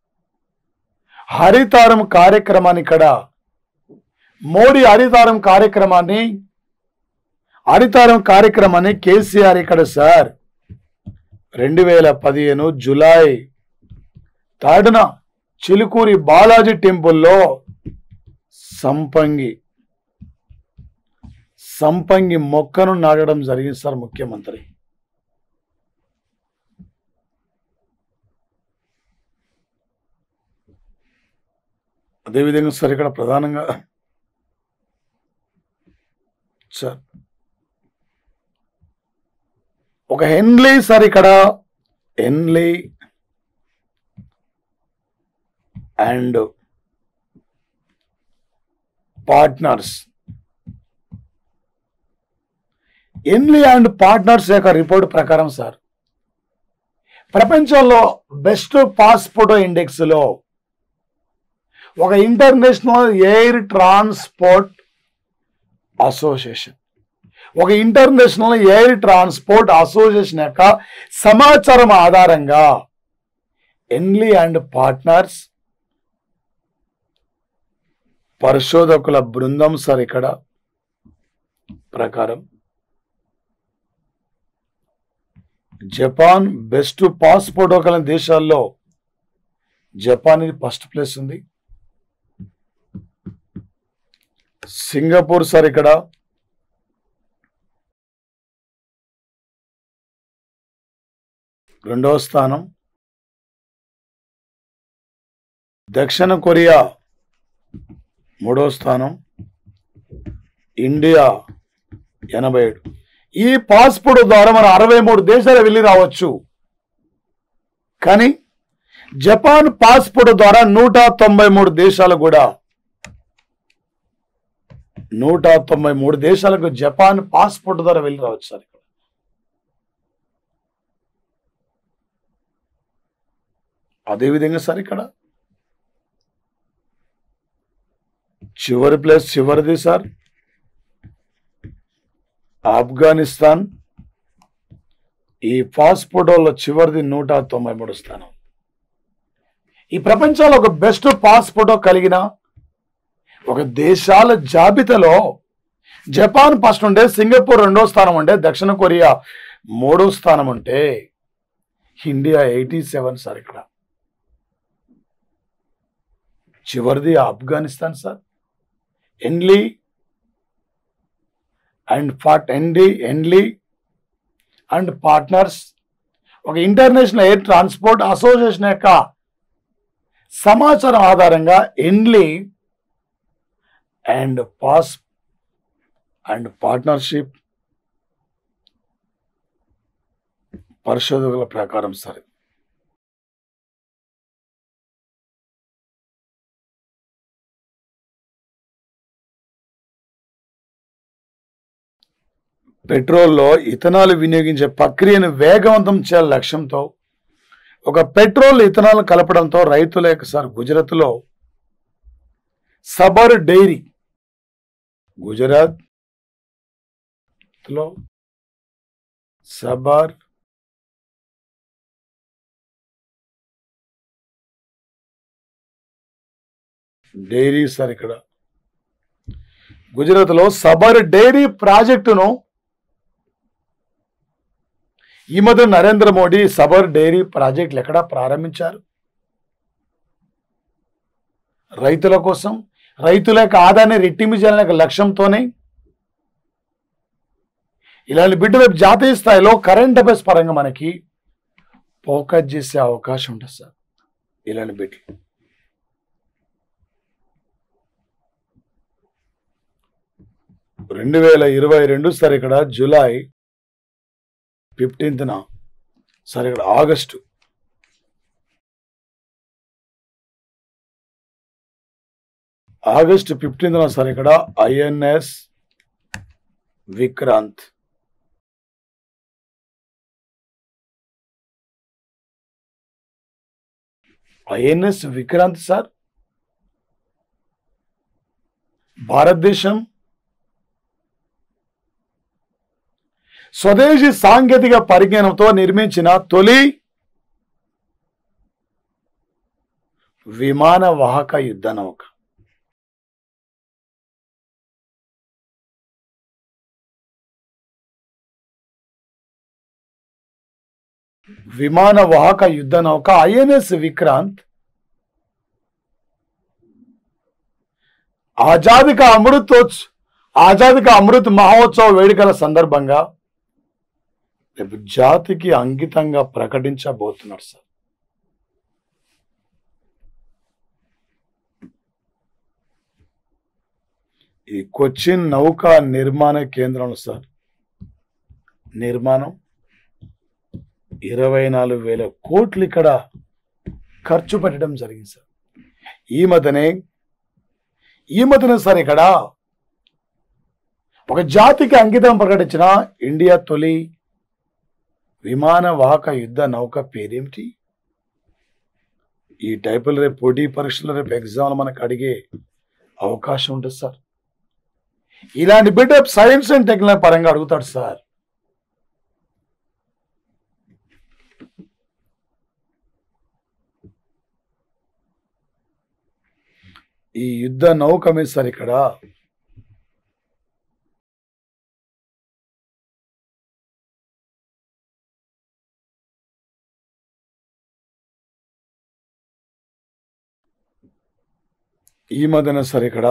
హరితారం కార్యక్రమాన్ని ఇక్కడ మోడీ హరితారం కార్యక్రమాన్ని హరితారం కార్యక్రమాన్ని కేసీఆర్ ఇక్కడ సార్ రెండు వేల పదిహేను జులై థర్డ్న చిలుకూరి బాలాజీ టెంపుల్లో సంపంగి సంపంగి మొక్కను నాటడం జరిగింది సార్ ముఖ్యమంత్రి అదేవిధంగా సార్ ఇక్కడ ప్రధానంగా సార్ ఒక హెన్లీ సార్ ఇక్కడ Henley and partners Henley and partners యొక్క రిపోర్ట్ ప్రకారం సార్ ప్రపంచంలో బెస్ట్ పాస్పోర్ట్ ఇండెక్స్ లో ఒక ఇంటర్నేషనల్ ఎయిర్ ట్రాన్స్పోర్ట్ అసోసియేషన్ ఒక ఇంటర్నేషనల్ ఎయిర్ ట్రాన్స్పోర్ట్ అసోసియేషన్ యొక్క సమాచారం ఆధారంగా ఎన్లీ అండ్ పార్ట్నర్స్ పరిశోధకుల బృందం సార్ ఇక్కడ ప్రకారం జపాన్ బెస్ట్ పాస్పోర్ట్ కలిగిన దేశాల్లో జపాన్ ఇది ఫస్ట్ ప్లేస్ ఉంది సింగపూర్ సార్ ఇక్కడ రెండవ స్థానం దక్షిణ కొరియా మూడవ స్థానం ఇండియా ఎనభై ఏడు ఈ పాస్పోర్ట్ ద్వారా మనం అరవై మూడు దేశాలు వెళ్ళి రావచ్చు కానీ జపాన్ పాస్పోర్ట్ ద్వారా నూట తొంభై మూడు దేశాలు కూడా నూట తొంభై మూడు దేశాలకు జపాన్ పాస్పోర్ట్ ద్వారా వెళ్ళి రావచ్చు సార్ ఇక్కడ అదేవిధంగా సార్ ఇక్కడ చివరి ప్లేస్ చివరిది సార్ ఆఫ్ఘనిస్తాన్ ఈ పాస్పోర్టోలో చివరిది నూట తొంభై మూడు స్థానం ఈ ప్రపంచంలో ఒక బెస్ట్ పాస్పోర్టో కలిగిన ఒక దేశాల జాబితాలో జపాన్ ఫస్ట్ ఉంటే సింగపూర్ రెండో స్థానం ఉంటే దక్షిణ కొరియా మూడో స్థానం ఉంటే ఇండియా ఎయిటీ సెవెన్ సార్ ఇక్కడ చివరిది Afghanistan sir Henley and part and Henley and partners ఒక ఇంటర్నేషనల్ ఎయిర్ ట్రాన్స్పోర్ట్ అసోసియేషన్ యొక్క సమాచారం ఆధారంగా Henley and pass and partnership పరిశోధకుల ప్రకారం సరే పెట్రోల్లో ఇథనాల్ వినియోగించే ప్రక్రియను వేగవంతం చేయాల లక్ష్యంతో ఒక పెట్రోల్ ఇథనాల్ కలపడంతో రైతుల యొక్క సార్ గుజరాత్లో సబర్ డైరీ గుజరాత్ లో సబర్ డైరీ సార్ ఇక్కడ గుజరాత్లో సబర్ డైరీ ప్రాజెక్టును ఈ మధ్య నరేంద్ర మోడీ సబర్ డైరీ ప్రాజెక్టులు ఎక్కడ ప్రారంభించారు రైతుల కోసం రైతుల యొక్క ఆదాయాన్ని రెట్టింపు చేయాలనే ఒక లక్ష్యంతోనే ఇలాంటి బిడ్డ రేపు జాతీయ స్థాయిలో కరెంట్ అఫైర్స్ పరంగా మనకి ఫోకస్ చేసే అవకాశం ఉంటుంది సార్ ఇలాంటి బిడ్డలు రెండు వేల ఇరవై రెండు సార్ ఇక్కడ జూలై ఫిఫ్టీన్త్న సార్ ఇక్కడ ఆగస్టు ఆగస్టు ఫిఫ్టీన్త్న సార్ ఇక్కడ INS Vikrant INS Vikrant sir భారతదేశం స్వదేశీ సాంకేతిక పరిజ్ఞానంతో నిర్మించిన తొలి విమాన వాహక యుద్ధ నౌక విమాన వాహక యుద్ధ నౌక ఐఎన్ఎస్ విక్రాంత్ ఆజాద్ కా అమృతోత్సవ్ ఆజాద్ కా అమృత్ మహోత్సవ వేడుకల సందర్భంగా రేపు జాతికి అంకితంగా ప్రకటించబోతున్నారు సార్ ఈ కొచ్చిన్ నౌకా నిర్మాణ కేంద్రం సార్ నిర్మాణం ఇరవై నాలుగు వేల కోట్లు ఇక్కడ ఖర్చు పెట్టడం జరిగింది సార్ ఈ మధ్యనే ఈ మధ్యన సార్ ఇక్కడ ఒక జాతికి అంకితం ప్రకటించిన ఇండియా తొలి విమాన వాహక యుద్ధ నౌక పేరేమిటి ఈ టైపులు రేపు పోటీ పరీక్షలు రేపు ఎగ్జామ్లు మనకు అడిగే అవకాశం ఉంటుంది సార్ ఇలాంటి బిడ్డ సైన్స్ అండ్ టెక్నాలజీ పరంగా అడుగుతాడు సార్ ఈ యుద్ధ నౌక మీద సార్ ఇక్కడ ఈ మధ్యన సార్ ఇక్కడ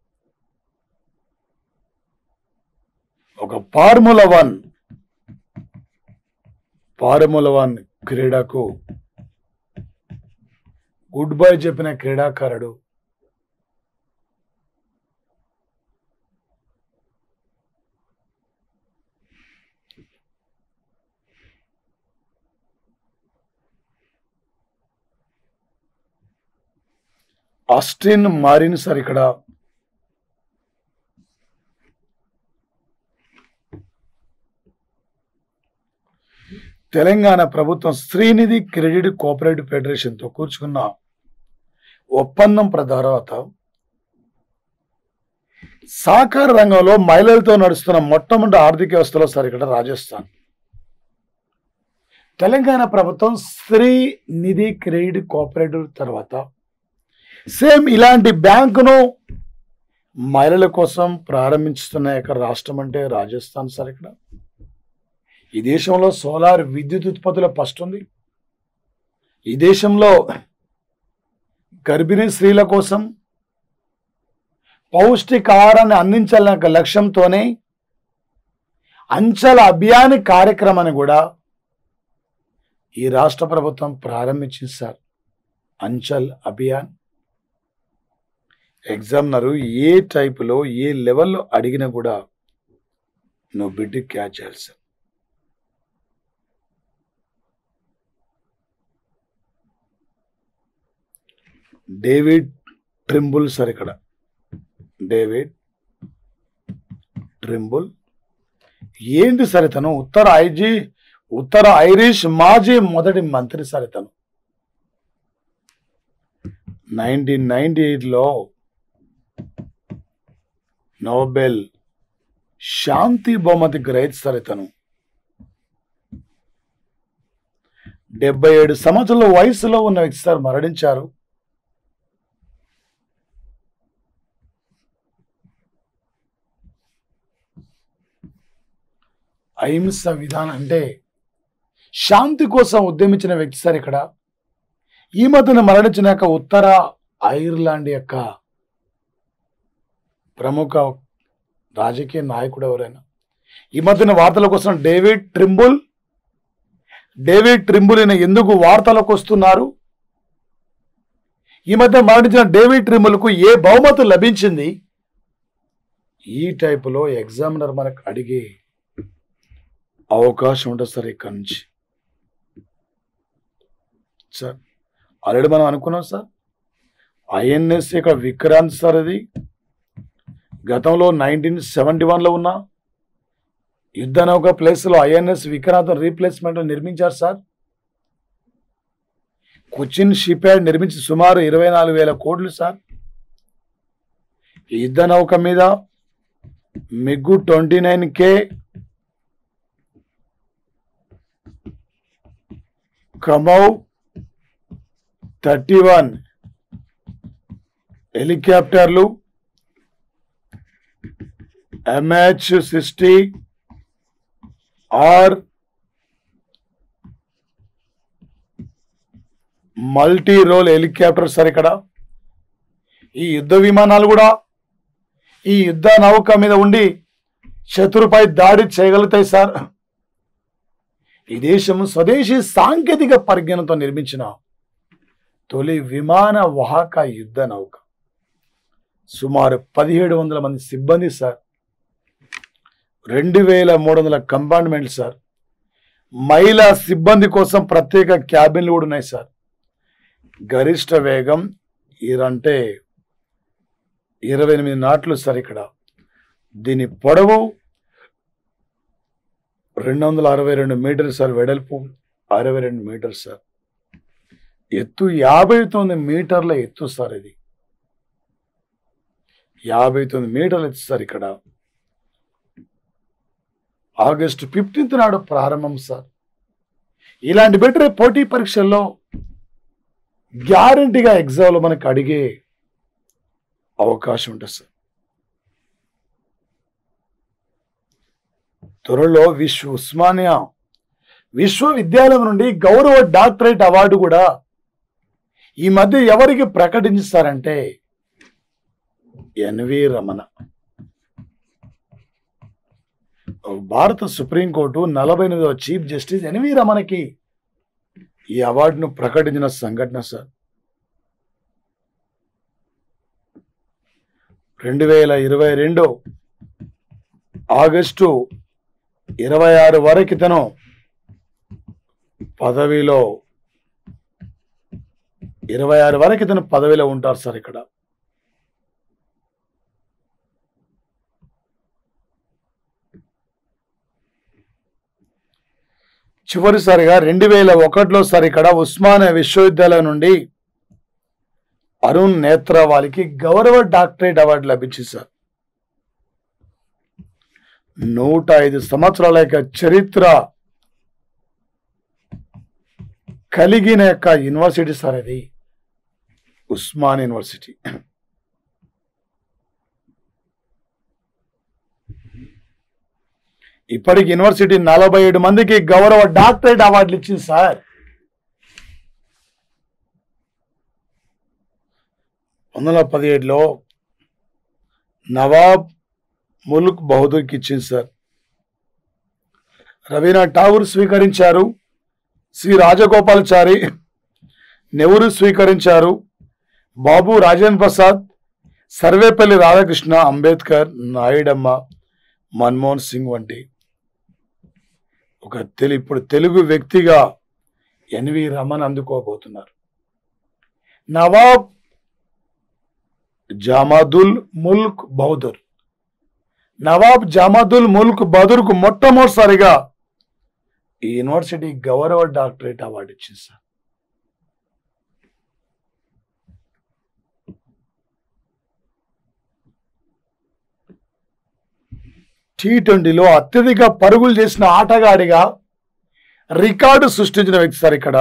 ఒక ఫార్ములా వన్ ఫార్ములా వన్ క్రీడకు గుడ్ బై చెప్పిన క్రీడాకారుడు ఆస్టిన్ మారిన్ సార్ ఇక్కడ తెలంగాణ ప్రభుత్వం శ్రీనిధి క్రెడిట్ కోఆపరేటివ్ ఫెడరేషన్తో కూర్చుకున్న ఒప్పందం తర్వాత సహకార రంగంలో మహిళలతో నడుస్తున్న మొట్టమొదటి ఆర్థిక వ్యవస్థలో సార్ ఇక్కడ రాజస్థాన్ తెలంగాణ ప్రభుత్వం శ్రీ నిధి క్రెడిట్ కోఆపరేటివ్ తర్వాత సేమ్ ఇలాంటి బ్యాంకును మహిళల కోసం ప్రారంభించుతున్న యొక్క రాష్ట్రం అంటే రాజస్థాన్ సార్ ఇక్కడ ఈ దేశంలో సోలార్ విద్యుత్ ఉత్పత్తిలో ఫస్ట్ ఉంది ఈ దేశంలో గర్భిణీ స్త్రీల కోసం పౌష్టికాహారాన్ని అందించాలనే ఒక లక్ష్యంతోనే అంచల అభియాన్ కార్యక్రమాన్ని కూడా ఈ రాష్ట్ర ప్రభుత్వం ప్రారంభించింది సార్ అంచల్ అభియాన్ ఎగ్జామినరు ఏ టైపులో ఏ లెవెల్లో అడిగినా కూడా నువ్వు బిడ్డ క్యాచ్ చేయాలి సార్ డేవిడ్ ట్రింబుల్ సార్ ఇక్కడ డేవిడ్ ట్రింబుల్ ఏంటి సార్ ఇతను ఉత్తర ఐజీ ఉత్తర ఐరిష్ మాజీ మొదటి మంత్రి సార్ ఇతను నైన్టీన్ నైన్టీ ఎయిట్లో నోబెల్ శాంతి బహుమతి గ్రహీత సార్ ఇతను డెబ్బై ఏడు సంవత్సరాల వయసులో ఉన్న వ్యక్తి సార్ మరణించారు అహింస విధానం అంటే శాంతి కోసం ఉద్యమించిన వ్యక్తి సార్ ఇక్కడ ఈ మధ్యన మరణించినాక ఉత్తర ఐర్లాండ్ యొక్క ప్రముఖ రాజకీయ నాయకుడు ఎవరైనా ఈ మధ్యన వార్తల కోసం డేవిడ్ ట్రింబుల్ డేవిడ్ ట్రింబుల్ ఈయన ఎందుకు వార్తలకు వస్తున్నారు ఈ మధ్య మరణించిన డేవిడ్ ట్రింబుల్కు ఏ బహుమతి లభించింది ఈ టైపులో ఎగ్జామినర్ మనకు అడిగే అవకాశం ఉంటుంది సార్ ఇక్కడి నుంచి సార్ ఆల్రెడీ మనం అనుకున్నాం సార్ ఐఎన్ఎస్ యొక్క విక్రాంత్ సార్ ఇది గతంలో నైన్టీన్ సెవెంటీ వన్లో ఉన్న యుద్ధ నౌక ప్లేస్లో ఐఎన్ఎస్ విక్రాంత్ రీప్లేస్మెంట్ నిర్మించారు సార్ కొచ్చిన్ షిప్ యార్డ్ నిర్మించి సుమారు ఇరవై నాలుగు వేల కోట్లు సార్ ఈ యుద్ధ నౌక మీద MiG twenty nine K Kamov thirty one హెలికాప్టర్లు MH sixty R multi role helicopter sir ఇక్కడ ఈ యుద్ధ విమానాలు కూడా ఈ యుద్ధ నౌక మీద ఉండి శత్రుపై దాడి చేయగలుగుతాయి సార్ ఈ దేశం స్వదేశీ సాంకేతిక పరిజ్ఞానంతో నిర్మించిన తొలి విమాన వాహక యుద్ధ నౌక సుమారు పదిహేడు వందల మంది సిబ్బంది సార్ రెండు వేల మూడు వందల కంపార్ట్మెంట్లు సార్ మహిళా సిబ్బంది కోసం ప్రత్యేక క్యాబిన్లు కూడా ఉన్నాయి సార్ గరిష్ట వేగం ఇరంటే ఇరవై ఎనిమిది నాట్లు సార్ ఇక్కడ దీని పొడవు రెండు వందల అరవై రెండు మీటర్లు సార్ వెడల్పు అరవై రెండు మీటర్లు సార్ ఎత్తు యాభై తొమ్మిది మీటర్ల ఎత్తు సార్ ఇది యాభై తొమ్మిది మీటర్లు ఎత్తు సార్ ఇక్కడ ఆగస్టు ఫిఫ్టీన్త్ నాడు ప్రారంభం సార్ ఇలాంటి బెటర్ పోటీ పరీక్షల్లో గ్యారంటీగా ఎగ్జామ్లో మనకు అడిగే అవకాశం ఉంటుంది సార్ త్వరలో విశ్వ ఉస్మానియా విశ్వవిద్యాలయం నుండి గౌరవ డాక్టరేట్ అవార్డు కూడా ఈ మధ్య ఎవరికి ప్రకటించారంటే ఎన్వి రమణ భారత సుప్రీంకోర్టు నలభై ఎనిమిదవ చీఫ్ జస్టిస్ ఎన్వి రమణకి ఈ అవార్డును ప్రకటించిన సంఘటన సార్ రెండు వేల ఇరవై రెండు ఆగస్టు ఇరవై ఆరు వరకు ఇతను పదవిలో ఇరవై ఆరు వరకు ఇతను పదవిలో ఉంటారు సార్ ఇక్కడ చివరిసారిగా రెండు వేల ఒకటిలో సార్ ఇక్కడ ఉస్మానియా విశ్వవిద్యాలయం నుండి అరుణ్ నేత్రవాలికి గౌరవ డాక్టరేట్ అవార్డు లభించింది సార్ నూట ఐదు సంవత్సరాల యొక్క చరిత్ర కలిగిన యొక్క యూనివర్సిటీ సార్ అది ఉస్మాన్ యూనివర్సిటీ ఇప్పటికి యూనివర్సిటీ నలభై ఏడు మందికి గౌరవ డాక్టరేట్ అవార్డులు ఇచ్చింది సార్ వందల పదిహేడులో నవాబ్ ముల్క్ బహదూర్కి ఇచ్చింది సార్ రవీనాథ్ ఠాగూర్ స్వీకరించారు శ్రీ రాజగోపాలాచారి నెహ్రూ స్వీకరించారు బాబు రాజేంద్ర ప్రసాద్ సర్వేపల్లి రాధాకృష్ణ అంబేద్కర్ నాయుడమ్మ మన్మోహన్ సింగ్ వంటి ఒక తెలు ఇప్పుడు తెలుగు వ్యక్తిగా ఎన్వి రమన్ అందుకోబోతున్నారు నవాబ్ జామాదుల్ ముల్క్ బహదూర్ నవాబ్ జామాదుల్ ముల్క్ బహదూర్కు మొట్టమొదటిసారిగా ఈ యూనివర్సిటీ గౌరవ డాక్టరేట్ అవార్డు ఇచ్చింది సార్ టీ ట్వంటీలో అత్యధిక పరుగులు చేసిన ఆటగాడిగా రికార్డు సృష్టించిన వ్యక్తి సార్ ఇక్కడ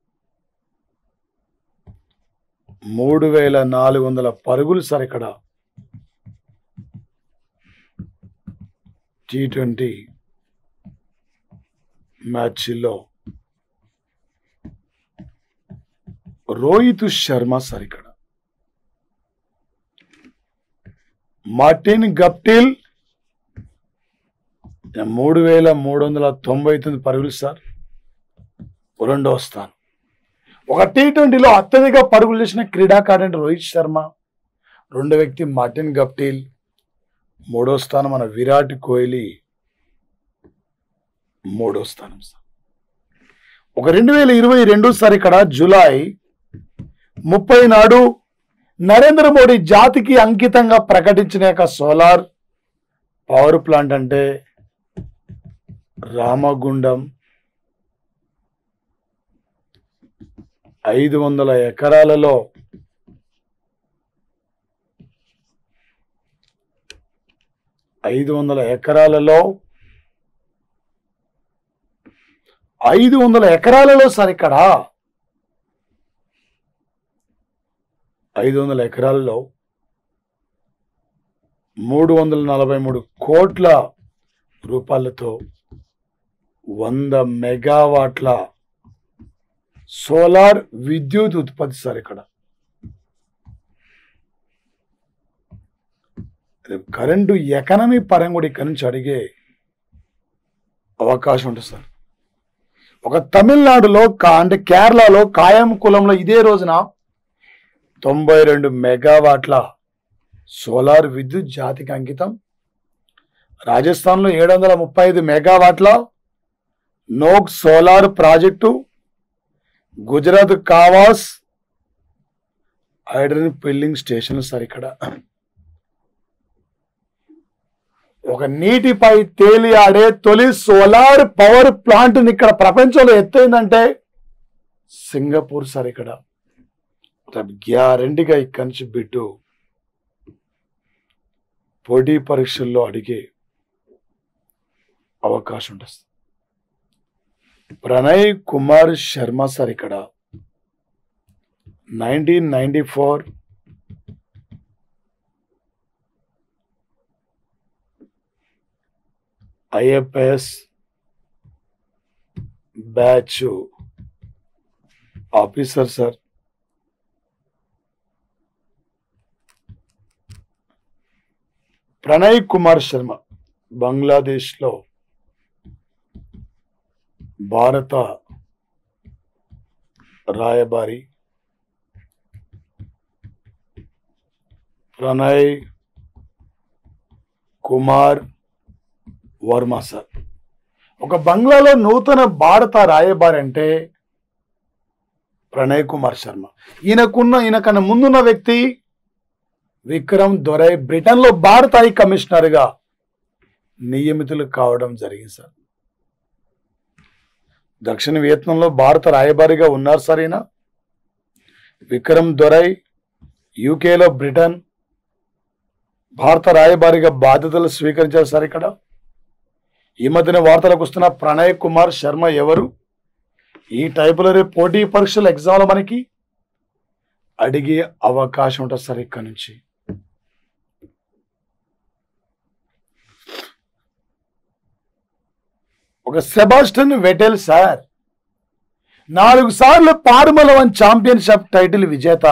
మూడు వేల నాలుగు వందల పరుగులు సార్ ఇక్కడ టీ ట్వంటీ మ్యాచ్లో రోహిత్ శర్మ సార్ ఇక్కడ మార్టిన్ గప్టిల్ మూడు వేల మూడు వందల తొంభై తొమ్మిది పరుగులు సార్ రెండవ స్థానం ఒక టీ ట్వంటీలో అత్యధిక పరుగులు చేసిన క్రీడాకారుడు అంటే రోహిత్ శర్మ రెండో వ్యక్తి మార్టిన్ గప్టిల్ మూడో స్థానం మన విరాట్ కోహ్లీ మూడో స్థానం సార్ ఒక రెండు వేల ఇరవై రెండు సార్ ఇక్కడ జూలై ముప్పై నాడు నరేంద్ర మోడీ జాతికి అంకితంగా ప్రకటించిన యొక్క సోలార్ పవర్ ప్లాంట్ అంటే రామగుండం ఐదు వందల ఎకరాలలో ఐదు వందల ఎకరాలలో ఐదు వందల ఎకరాలలో సార్ ఇక్కడ ఐదు వందల ఎకరాలలో మూడు వందల నలభై మూడు కోట్ల రూపాయలతో వంద మెగావాట్ల సోలార్ విద్యుత్ ఉత్పత్తి సార్ ఇక్కడ రేపు కరెంటు ఎకనమీ పరంగా కూడా ఇక్కడ నుంచి అడిగే అవకాశం ఉంటుంది సార్ ఒక తమిళనాడులో కా అంటే కేరళలో కాయం కులంలో ఇదే రోజున తొంభై రెండు మెగావాట్ల సోలార్ విద్యుత్ జాతికి అంకితం రాజస్థాన్లో ఏడు వందల ముప్పై ఐదు మెగావాట్ల నోక్ solar project Gujarat Kawas hydrogen filling station sir ఇక్కడ ఒక నీటిపై తేలి ఆడే తొలి సోలార్ పవర్ ప్లాంట్ ఇక్కడ ప్రపంచంలో ఎత్తైందంటే సింగపూర్ సార్ ఇక్కడ గ్యారంటీగా ఇక్కడి నుంచి బిట్టు పోటీ పరీక్షల్లో అడిగే అవకాశం ఉంటుంది ప్రణయ్ కుమార్ శర్మ సార్ ఇక్కడ nineteen ninety four IFS batch officer sir Pranay Kumar Sharma బంగ్లాదేశ్లో భారత రాయబారి ప్రణయ్ కుమార్ వర్మ సార్ ఒక బంగ్లాలో నూతన భారత రాయబారి అంటే ప్రణయ్ కుమార్ శర్మ ఈయనకున్న ఈయనకన్నా ముందున్న వ్యక్తి విక్రమ్ దొరై బ్రిటన్లో భారత హై కమిషనర్గా నియమితులు కావడం జరిగింది సార్ దక్షిణ వియత్నంలో భారత రాయబారిగా ఉన్నారు సార్ ఈయన విక్రమ్ దొరై యూకేలో బ్రిటన్ భారత రాయబారిగా బాధ్యతలు స్వీకరించారు సార్ ఇక్కడ ఈ మధ్యన వార్తలకు వస్తున్న ప్రణయ్ కుమార్ శర్మ ఎవరు ఈ టైపులో రేపు పోటీ పరీక్షల ఎగ్జామ్లో మనకి అడిగే అవకాశం ఉంటుంది సార్ ఇక్కడ నుంచి ఒక సెబాస్టన్ వెటెల్ సార్ నాలుగు సార్లు పార్మల వన్ ఛాంపియన్షిప్ టైటిల్ విజేత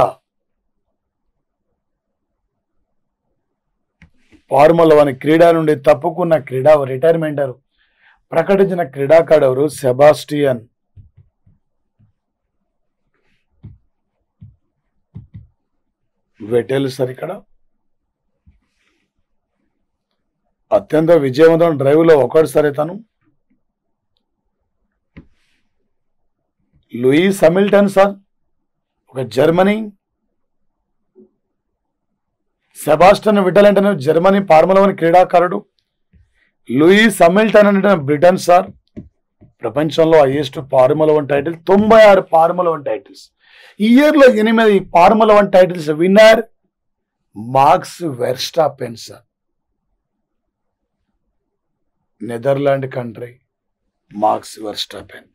ఫార్ములా వన్ క్రీడా నుండి తప్పుకున్న క్రీడా రిటైర్మెంట్ ప్రకటించిన క్రీడాకారుడు ఎవరు సెబాస్టియన్ వెటెల్ సార్ ఇక్కడ అత్యంత విజయవంతమైన డ్రైవ్లో ఒకటి సరే తను లూయిస్ హమిల్టన్ సార్ ఒక జర్మనీ సెబాస్టన్ విటల్ అంటే జర్మనీ ఫార్ములా వన్ క్రీడాకారుడు లూయిస్ హమిల్టన్ అంటే బ్రిటన్ సార్ ప్రపంచంలో హైయెస్ట్ ఫార్ములా వన్ టైటిల్ తొంభై ఆరు ఫార్ములా వన్ టైటిల్స్ ఈ ఇయర్లో ఎనిమిది formula one titles winner Max Verstappen sir Netherland country Max Verstappen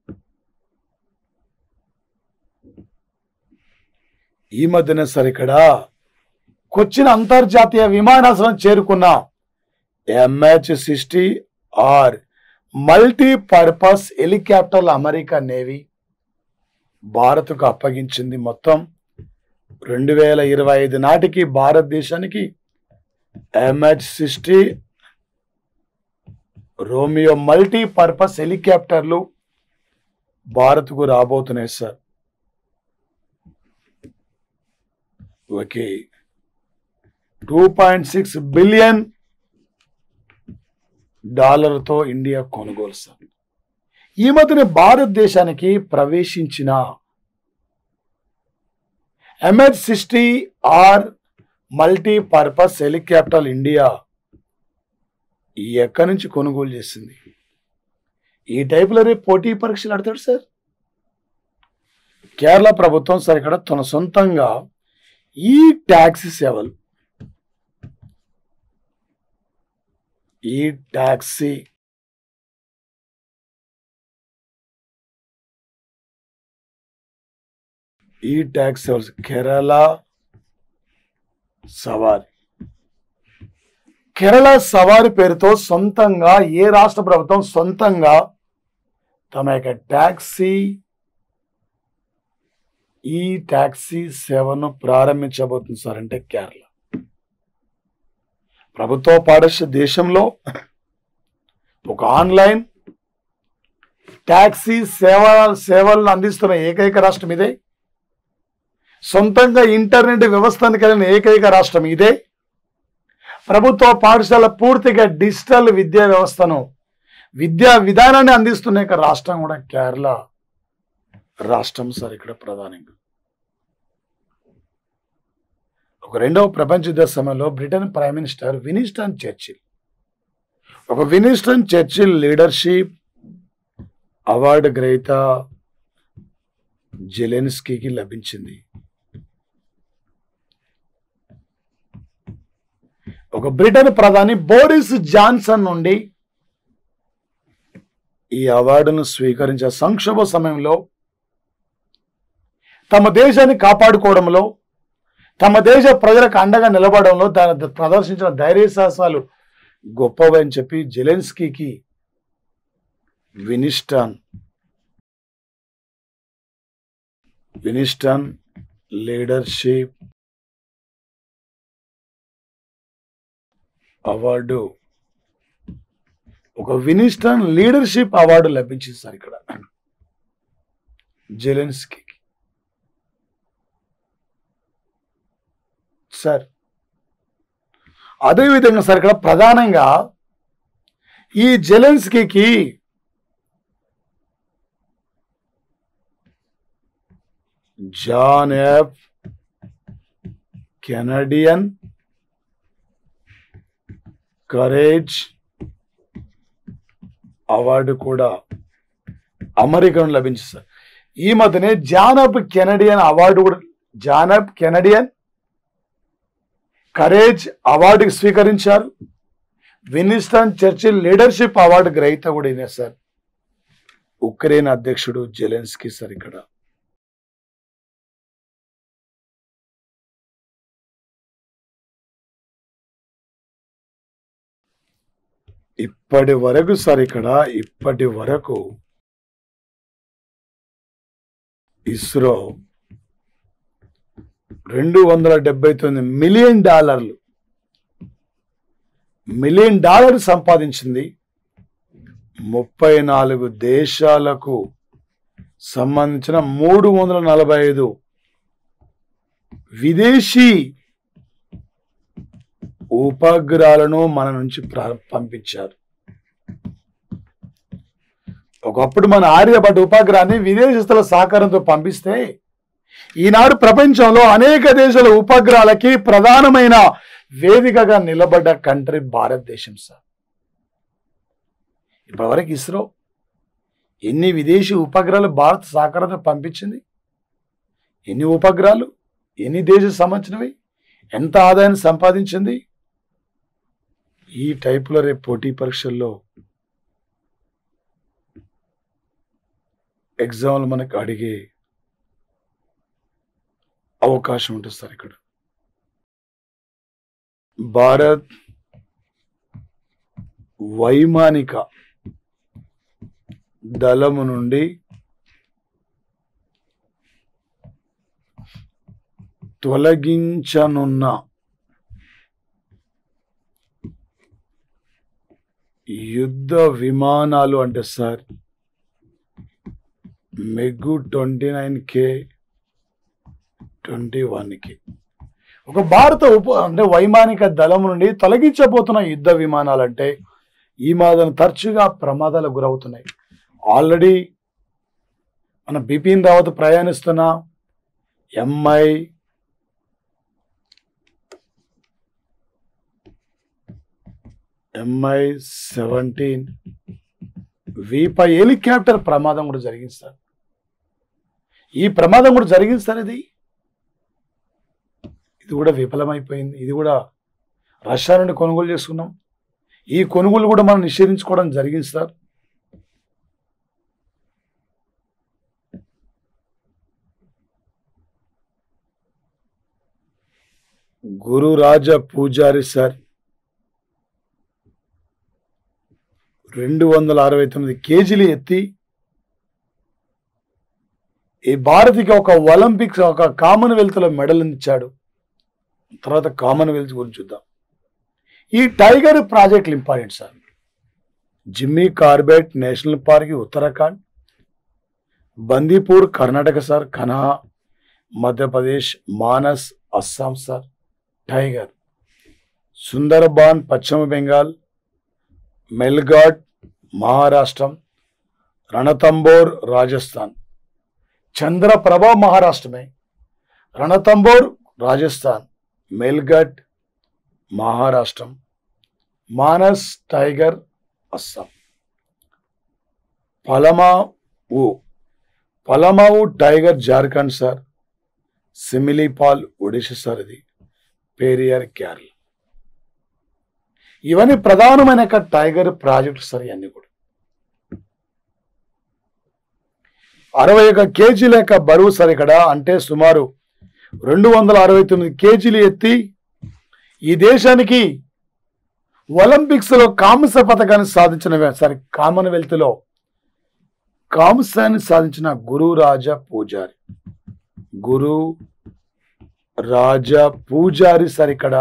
ఈ మధ్యన సార్ ఇక్కడ కొచ్చిన్ అంతర్జాతీయ విమానాశ్రయం చేరుకున్న MH sixty R multi purpose హెలికాప్టర్ల అమెరికా నేవీ భారత్కు అప్పగించింది మొత్తం రెండు వేల ఇరవై ఐదు నాటికి భారతదేశానికి MH sixty Romeo multi purpose హెలికాప్టర్లు భారత్కు రాబోతున్నాయి sir okay two point six billion డాలర్తో ఇండియా కొనుగోలు సార్ ఈ మధ్యన భారతదేశానికి ప్రవేశించిన MH sixty R multi purpose helicopter India ఎక్కడి నుంచి కొనుగోలు చేసింది ఈ టైపులో రేపు పోటీ పరీక్షలు అడతాడు సార్ కేరళ ప్రభుత్వం సార్ ఇక్కడ తన సొంతంగా ఈ ట్యాక్సీ సేవలు ఈ ట్యాక్సీ ఈ ట్యాక్స్ సేవలు కేరళ సవారి కేరళ సవారి పేరుతో సొంతంగా ఏ రాష్ట్ర ప్రభుత్వం సొంతంగా తమ యొక్క ట్యాక్సీ ఈ ట్యాక్సీ సేవను ప్రారంభించబోతుంది సార్ అంటే కేరళ ప్రభుత్వ పాఠశాల దేశంలో ఒక ఆన్లైన్ ట్యాక్సీ సేవ సేవలను అందిస్తున్న ఏకైక రాష్ట్రం ఇదే సొంతంగా ఇంటర్నెట్ వ్యవస్థను కలిగిన ఏకైక రాష్ట్రం ఇదే ప్రభుత్వ పాఠశాల పూర్తిగా డిజిటల్ విద్యా వ్యవస్థను విద్యా విధానాన్ని అందిస్తున్న యొక్క రాష్ట్రం కూడా కేరళ రాష్ట్రం సార్ ఇక్కడ ప్రధానంగా ఒక రెండవ ప్రపంచ యుద్ధ సమయంలో Britain prime minister Winston Churchill ఒక వినిస్టన్ చర్చిల్ లీడర్షిప్ అవార్డు గ్రహీత జెలెన్స్కీకి లభించింది ఒక బ్రిటన్ ప్రధాని బోరిస్ జాన్సన్ నుండి ఈ అవార్డును స్వీకరించే సంక్షోభ సమయంలో తమ దేశాన్ని కాపాడుకోవడంలో తమ దేశ ప్రజలకు అండగా నిలబడంలో దాని ప్రదర్శించిన ధైర్య సాహసాలు గొప్పవి అని చెప్పి జెలెన్స్కీకి వినిస్టాన్ వినిస్టన్ లీడర్షిప్ అవార్డు ఒక వినిస్టన్ లీడర్షిప్ అవార్డు లభించింది సార్ ఇక్కడ జెలెన్స్కీ సార్ అదేవిధంగా సార్ ఇక్కడ ప్రధానంగా ఈ జెలెన్స్కీకి John F Kennedy courage award కూడా అమెరికన్ లభించింది సార్ ఈ మధ్యనే జానబ్ కెనడియన్ అవార్డు కూడా జానబ్ కెనడియన్ కరేజ్ అవార్డు స్వీకరించారు వినిస్టన్ చర్చిల్ లీడర్షిప్ అవార్డు గ్రహీత కూడా ఈయన సార్ ఉక్రెయిన్ అధ్యక్షుడు జెలెన్స్కీ సార్ ఇక్కడ ఇప్పటి వరకు సార్ ఇక్కడ ఇప్పటి వరకు ఇస్రో రెండు వందల డెబ్బై తొమ్మిది మిలియన్ డాలర్లు మిలియన్ డాలర్ సంపాదించింది ముప్పై నాలుగు దేశాలకు సంబంధించిన మూడు వందల నలభై ఐదు విదేశీ ఉపగ్రహాలను మన నుంచి ప్ర- పంపించారు ఒకప్పుడు మన ఆర్యభట్ ఉపగ్రహాన్ని విదేశస్తుల సహకారంతో పంపిస్తే ఈనాడు ప్రపంచంలో అనేక దేశాల ఉపగ్రహాలకి ప్రధానమైన వేదికగా నిలబడ్డ కంట్రీ భారతదేశం సార్ ఇప్పటివరకు ఇస్రో ఎన్ని విదేశీ ఉపగ్రహాలు భారత సహకారంతో పంపించింది ఎన్ని ఉపగ్రహాలు ఎన్ని దేశ సంబంధించినవి ఎంత ఆదాయాన్ని సంపాదించింది ఈ టైపులో రేపు పోటీ పరీక్షల్లో ఎగ్జామ్లు మనకు అడిగే అవకాశం ఉంటుంది సార్ ఇక్కడ భారత్ వైమానిక దళము నుండి తొలగించనున్న యుద్ధ విమానాలు అంటే sir MiG twenty nine K twenty వన్కి ఒక భారత ఉప అంటే వైమానిక దళం నుండి తొలగించబోతున్న యుద్ధ విమానాలు అంటే ఈ మాదం తరచుగా ప్రమాదాలకు గురవుతున్నాయి ఆల్రెడీ మన బిపిన్ రావత్ ప్రయాణిస్తున్న ఎంఐ ఎంఐ సెవెంటీన్ వీపై హెలికాప్టర్ ప్రమాదం కూడా జరిగింది సార్ ఈ ప్రమాదం కూడా జరిగింది సార్ ఇది ఇది కూడా విఫలమైపోయింది ఇది కూడా రష్యా నుండి కొనుగోలు చేసుకున్నాం ఈ కొనుగోలు కూడా మనం నిషేధించుకోవడం జరిగింది సార్ గురురాజ పూజారి సార్ రెండు వందల అరవై తొమ్మిది కేజీలు ఎత్తి ఈ భారత్కి ఒక ఒలింపిక్స్ ఒక కామన్వెల్త్ లో మెడల్ ఇచ్చాడు తర్వాత కామన్వెల్త్ గురించి చూద్దాం ఈ టైగర్ ప్రాజెక్టులు important sir Jim Corbett national park Uttarakhand Bandipur Karnataka sir Kanha Madhya Pradesh Manas Assam sir tiger Sundarban Paschim Bengal Melghat మహారాష్ట్రం రణతంబోర్ రాజస్థాన్ చంద్రప్రభ మహారాష్ట్రమే రణతంబోర్ రాజస్థాన్ మెల్ఘట్ మహారాష్ట్రం Manas tiger Assam Palamau Palamau tiger Jharkhand sir Similipal Odisha sir ఇది పేరియార్ కేరళ ఇవన్నీ ప్రధానమైన యొక్క టైగర్ ప్రాజెక్టు సార్ ఇవన్నీ కూడా అరవై ఒక కేజీల యొక్క బరువు సార్ ఇక్కడ అంటే సుమారు రెండు వందల అరవై తొమ్మిది కేజీలు ఎత్తి ఈ దేశానికి ఒలింపిక్స్ లో కాంస్య పథకాన్ని సాధించిన వ్య- సారీ కామన్వెల్త్ లో కాంస్యాన్ని సాధించిన గురు రాజా పూజారి గురు రాజా పూజారి సార్ ఇక్కడ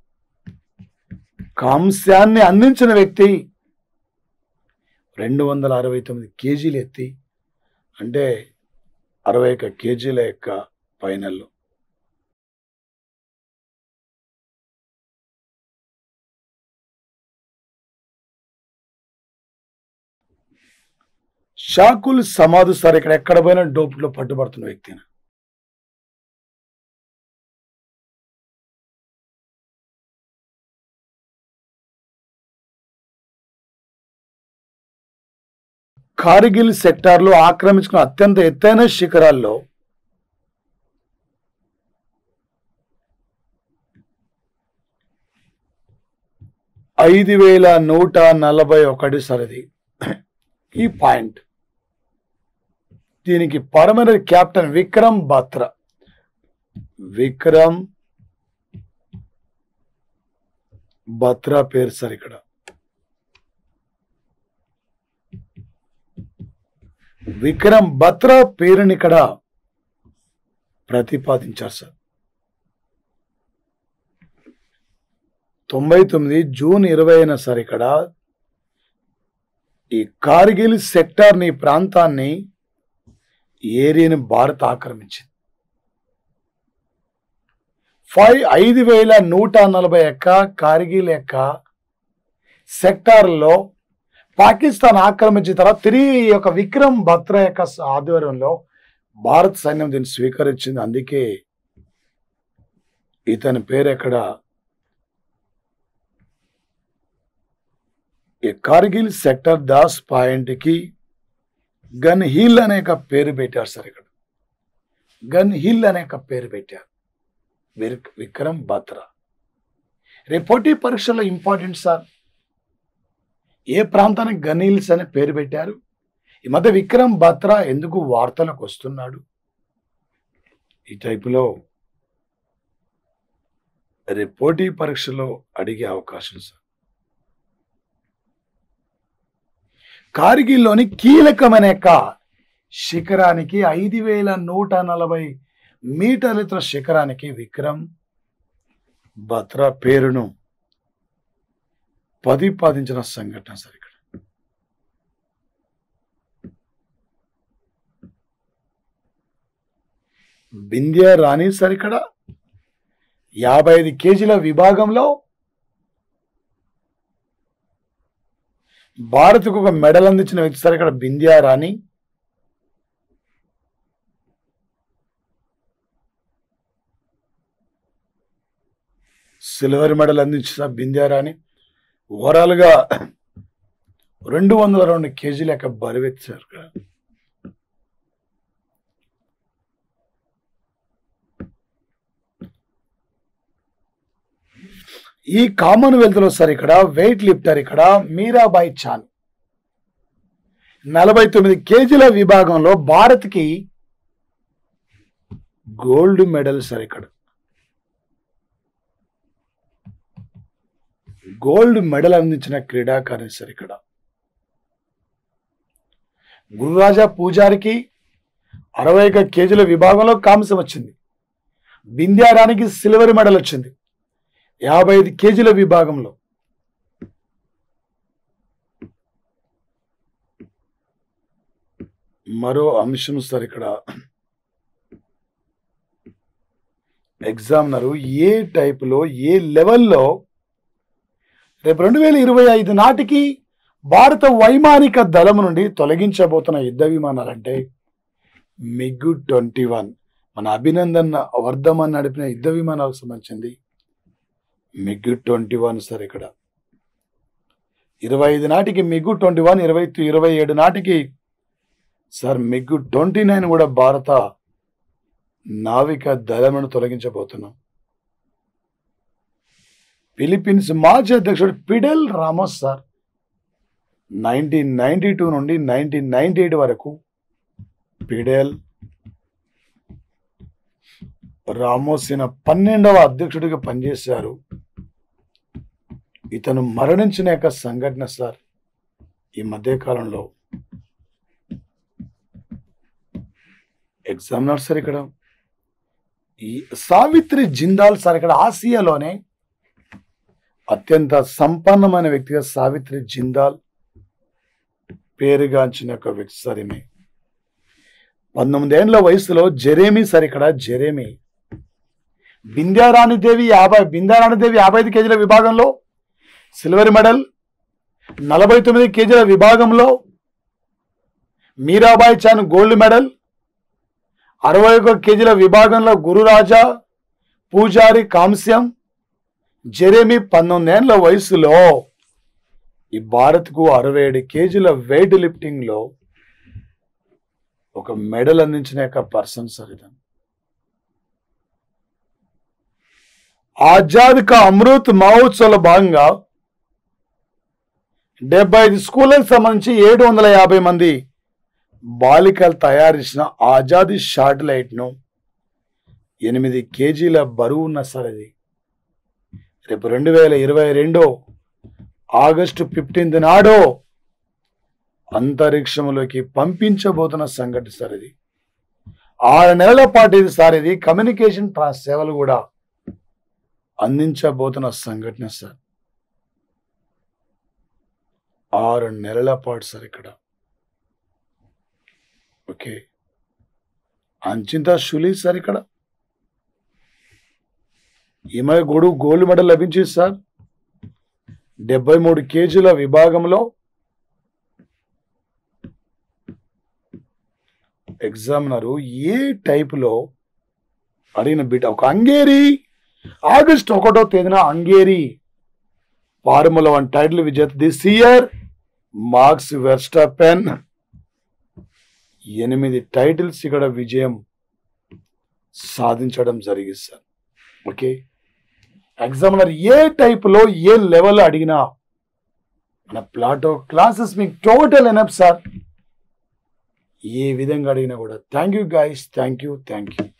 కాంస్యాన్ని అందించిన వ్యక్తి రెండు వందల అరవై తొమ్మిది కేజీలు ఎత్తి అంటే అరవై ఒక్క కేజీల యొక్క ఫైనల్లో షాకుల్ సమాధు సార్ ఇక్కడ ఎక్కడ పోయినా డోపులో పట్టుబడుతున్న వ్యక్తిని కార్గిల్ సెక్టార్లో ఆక్రమించుకున్న అత్యంత ఎత్తైన శిఖరాల్లో ఐదు వేల నూట నలభై ఒకటి సరిది ఈ పాయింట్ దీనికి పర్మనెంట్ కెప్టెన్ విక్రమ్ బత్రా విక్రమ్ బత్రా పేరు సార్ ఇక్కడ విక్రమ్ బత్రా పేరుని ఇక్కడ ప్రతిపాదించారు సార్ తొంభై తొమ్మిది జూన్ ఇరవై అయినా సార్ ఇక్కడ ఈ కార్గిల్ సెక్టార్ని ఈ ప్రాంతాన్ని ఈ ఏరియాని భారత్ ఆక్రమించింది ఫైవ్ ఐదు వేల నూట నలభై యొక్క కార్గిల్ యొక్క సెక్టార్లో పాకిస్తాన్ ఆక్రమించిన తర్వాత తిరిగి ఈ యొక్క విక్రమ్ బత్రా యొక్క ఆధ్వర్యంలో భారత్ సైన్యం దీన్ని స్వీకరించింది అందుకే ఇతని పేరు ఎక్కడ ఈ కార్గిల్ సెక్టర్ దాస్ పాయింట్ కి గన్ హిల్ అనే ఒక పేరు పెట్టారు సార్ ఇక్కడ గన్ హిల్ అనే ఒక పేరు పెట్టారు విర్- విక్రమ్ బత్రా రేపు పోటీ పరీక్షలో ఇంపార్టెంట్ సార్ ఏ ప్రాంతానికి గన్ హిల్స్ అనే పేరు పెట్టారు ఈ మధ్య విక్రమ్ బత్రా ఎందుకు వార్తలకు వస్తున్నాడు ఈ టైపులో రేపు పోటీ పరీక్షలో అడిగే అవకాశం సార్ కార్గిల్లోని కీలకమైన యొక్క శిఖరానికి ఐదు వేల నూట నలభై మీటర్ల ఎత్తున శిఖరానికి విక్రమ్ బత్రా పేరును ప్రతిపాదించిన సంఘటన సార్ ఇక్కడ బింద్యా రాణి సార్ ఇక్కడ యాభై ఐదు కేజీల విభాగంలో భారత్కు ఒక మెడల్ అందించిన వ్యక్తి సార్ ఇక్కడ బింద్యా రాణి సిల్వర్ మెడల్ అందించిన బింద్యా రాణి ఓవరాల్ గా రెండు వందల రెండు కేజీల యొక్క బరువెత్తి సార్ ఇక్కడ ఈ కామన్వెల్త్ లో సార్ ఇక్కడ వెయిట్ లిఫ్టర్ ఇక్కడ మీరాబాయి చాన్ నలభై తొమ్మిది కేజీల విభాగంలో భారత్కి గోల్డ్ మెడల్ సార్ ఇక్కడ గోల్డ్ మెడల్ అందించిన క్రీడాకారిణి సార్ ఇక్కడ గురురాజా పూజారికి అరవై ఒక కేజీల విభాగంలో కాంస్యం వచ్చింది బింద్యారానికి సిల్వర్ మెడల్ వచ్చింది యాభై ఐదు కేజీల విభాగంలో మరో అంశం సార్ ఇక్కడ ఎగ్జామినరు ఏ టైపులో ఏ లెవెల్లో రేపు రెండు వేల ఇరవై ఐదు నాటికి భారత వైమానిక దళం నుండి తొలగించబోతున్న యుద్ధ విమానాలంటే మిగ్గు ట్వంటీ వన్ మన అభినందన్ వర్ధమాన్ నడిపిన యుద్ధ విమానాలకు సంబంధించింది మిగ్గు ట్వంటీ వన్ సార్ ఇక్కడ ఇరవై ఐదు నాటికి మిగ్గు ట్వంటీ వన్ ఇరవై ఇరవై ఏడు నాటికి సార్ మిగ్గు ట్వంటీ నైన్ కూడా భారత నావిక దళమును తొలగించబోతున్నాం ఫిలిప్పీన్స్ మాజీ అధ్యక్షుడు Fidel Ramos sir nineteen ninety two నుండి నైన్టీన్ నైన్టీ ఎయిట్ వరకు పిడెల్ రామోస్ ఈయన పన్నెండవ అధ్యక్షుడిగా పనిచేశారు ఇతను మరణించిన యొక్క సంఘటన సార్ ఈ మధ్యకాలంలో ఎగ్జామినర్ సార్ ఇక్కడ ఈ సావిత్రి జిందాల్ సార్ ఇక్కడ ఆసియాలోనే అత్యంత సంపన్నమైన వ్యక్తిగా సావిత్రి జిందాల్ పేరుగాంచిన ఒక వ్యక్తి సార్ ఈమె పంతొమ్మిది ఏళ్ళ వయసులో జెరేమీ సార్ ఇక్కడ జెరేమీ బింద్యారాణి దేవి యాభై బింద్యారాణి దేవి యాభై ఐదు కేజీల విభాగంలో సిల్వర్ మెడల్ నలభై తొమ్మిది కేజీల విభాగంలో మీరాబాయి చాన్ గోల్డ్ మెడల్ అరవై ఒక కేజీల విభాగంలో గురురాజా పూజారి కాంస్యం జెరేమీ పంతొమ్మిది ఏళ్ళ వయసులో ఈ భారత్కు అరవై ఏడు కేజీల వెయిట్ లిఫ్టింగ్ లో ఒక మెడల్ అందించిన యొక్క పర్సన్ సార్ ఇతను ఆజాద్ కా అమృత్ మహోత్సవంలో భాగంగా డెబ్బై ఐదు స్కూళ్ళకు సంబంధించి ఏడు వందల యాభై మంది బాలికలు తయారు చేసిన ఆజాదీ షార్ట్ లైట్ ను ఎనిమిది కేజీల బరువు ఉన్న సార్ ఇది రేపు రెండు వేల ఇరవై రెండు ఆగస్టు ఫిఫ్టీన్త్ నాడు అంతరిక్షంలోకి పంపించబోతున్న సంఘటన సార్ ఇది ఆరు నెలల పాటు ఇది సార్ ఇది కమ్యూనికేషన్ ట్రాన్స్ సేవలు కూడా అందించబోతున్న సంఘటన సార్ ఆరు నెలల పాటు సార్ ఇక్కడ ఓకే అంచింత షులీ సార్ ఇక్కడ ఈమె గొడుగు గోల్డ్ మెడల్ లభించింది సార్ డెబ్బై మూడు కేజీల విభాగంలో ఎగ్జామినరు ఏ టైపులో అడిగిన బిడ్డ ఒక అంగేరి ఆగస్ట్ ఒకటో తేదీన అంగేరి ఫార్ములా వన్ టైటిల్ విజేత దిస్ ఇయర్ మార్క్స్ వెర్స్టాపెన్ ఎనిమిది టైటిల్స్ ఇక్కడ విజయం సాధించడం జరిగింది సార్ ఓకే ఎగ్జామినర్ ఏ టైపులో ఏ లెవెల్ అడిగినా మన ప్లాటో క్లాసెస్ మీకు టోటల్ ఎనఫ్ సార్ ఏ విధంగా అడిగినా కూడా thank you guys thank you thank you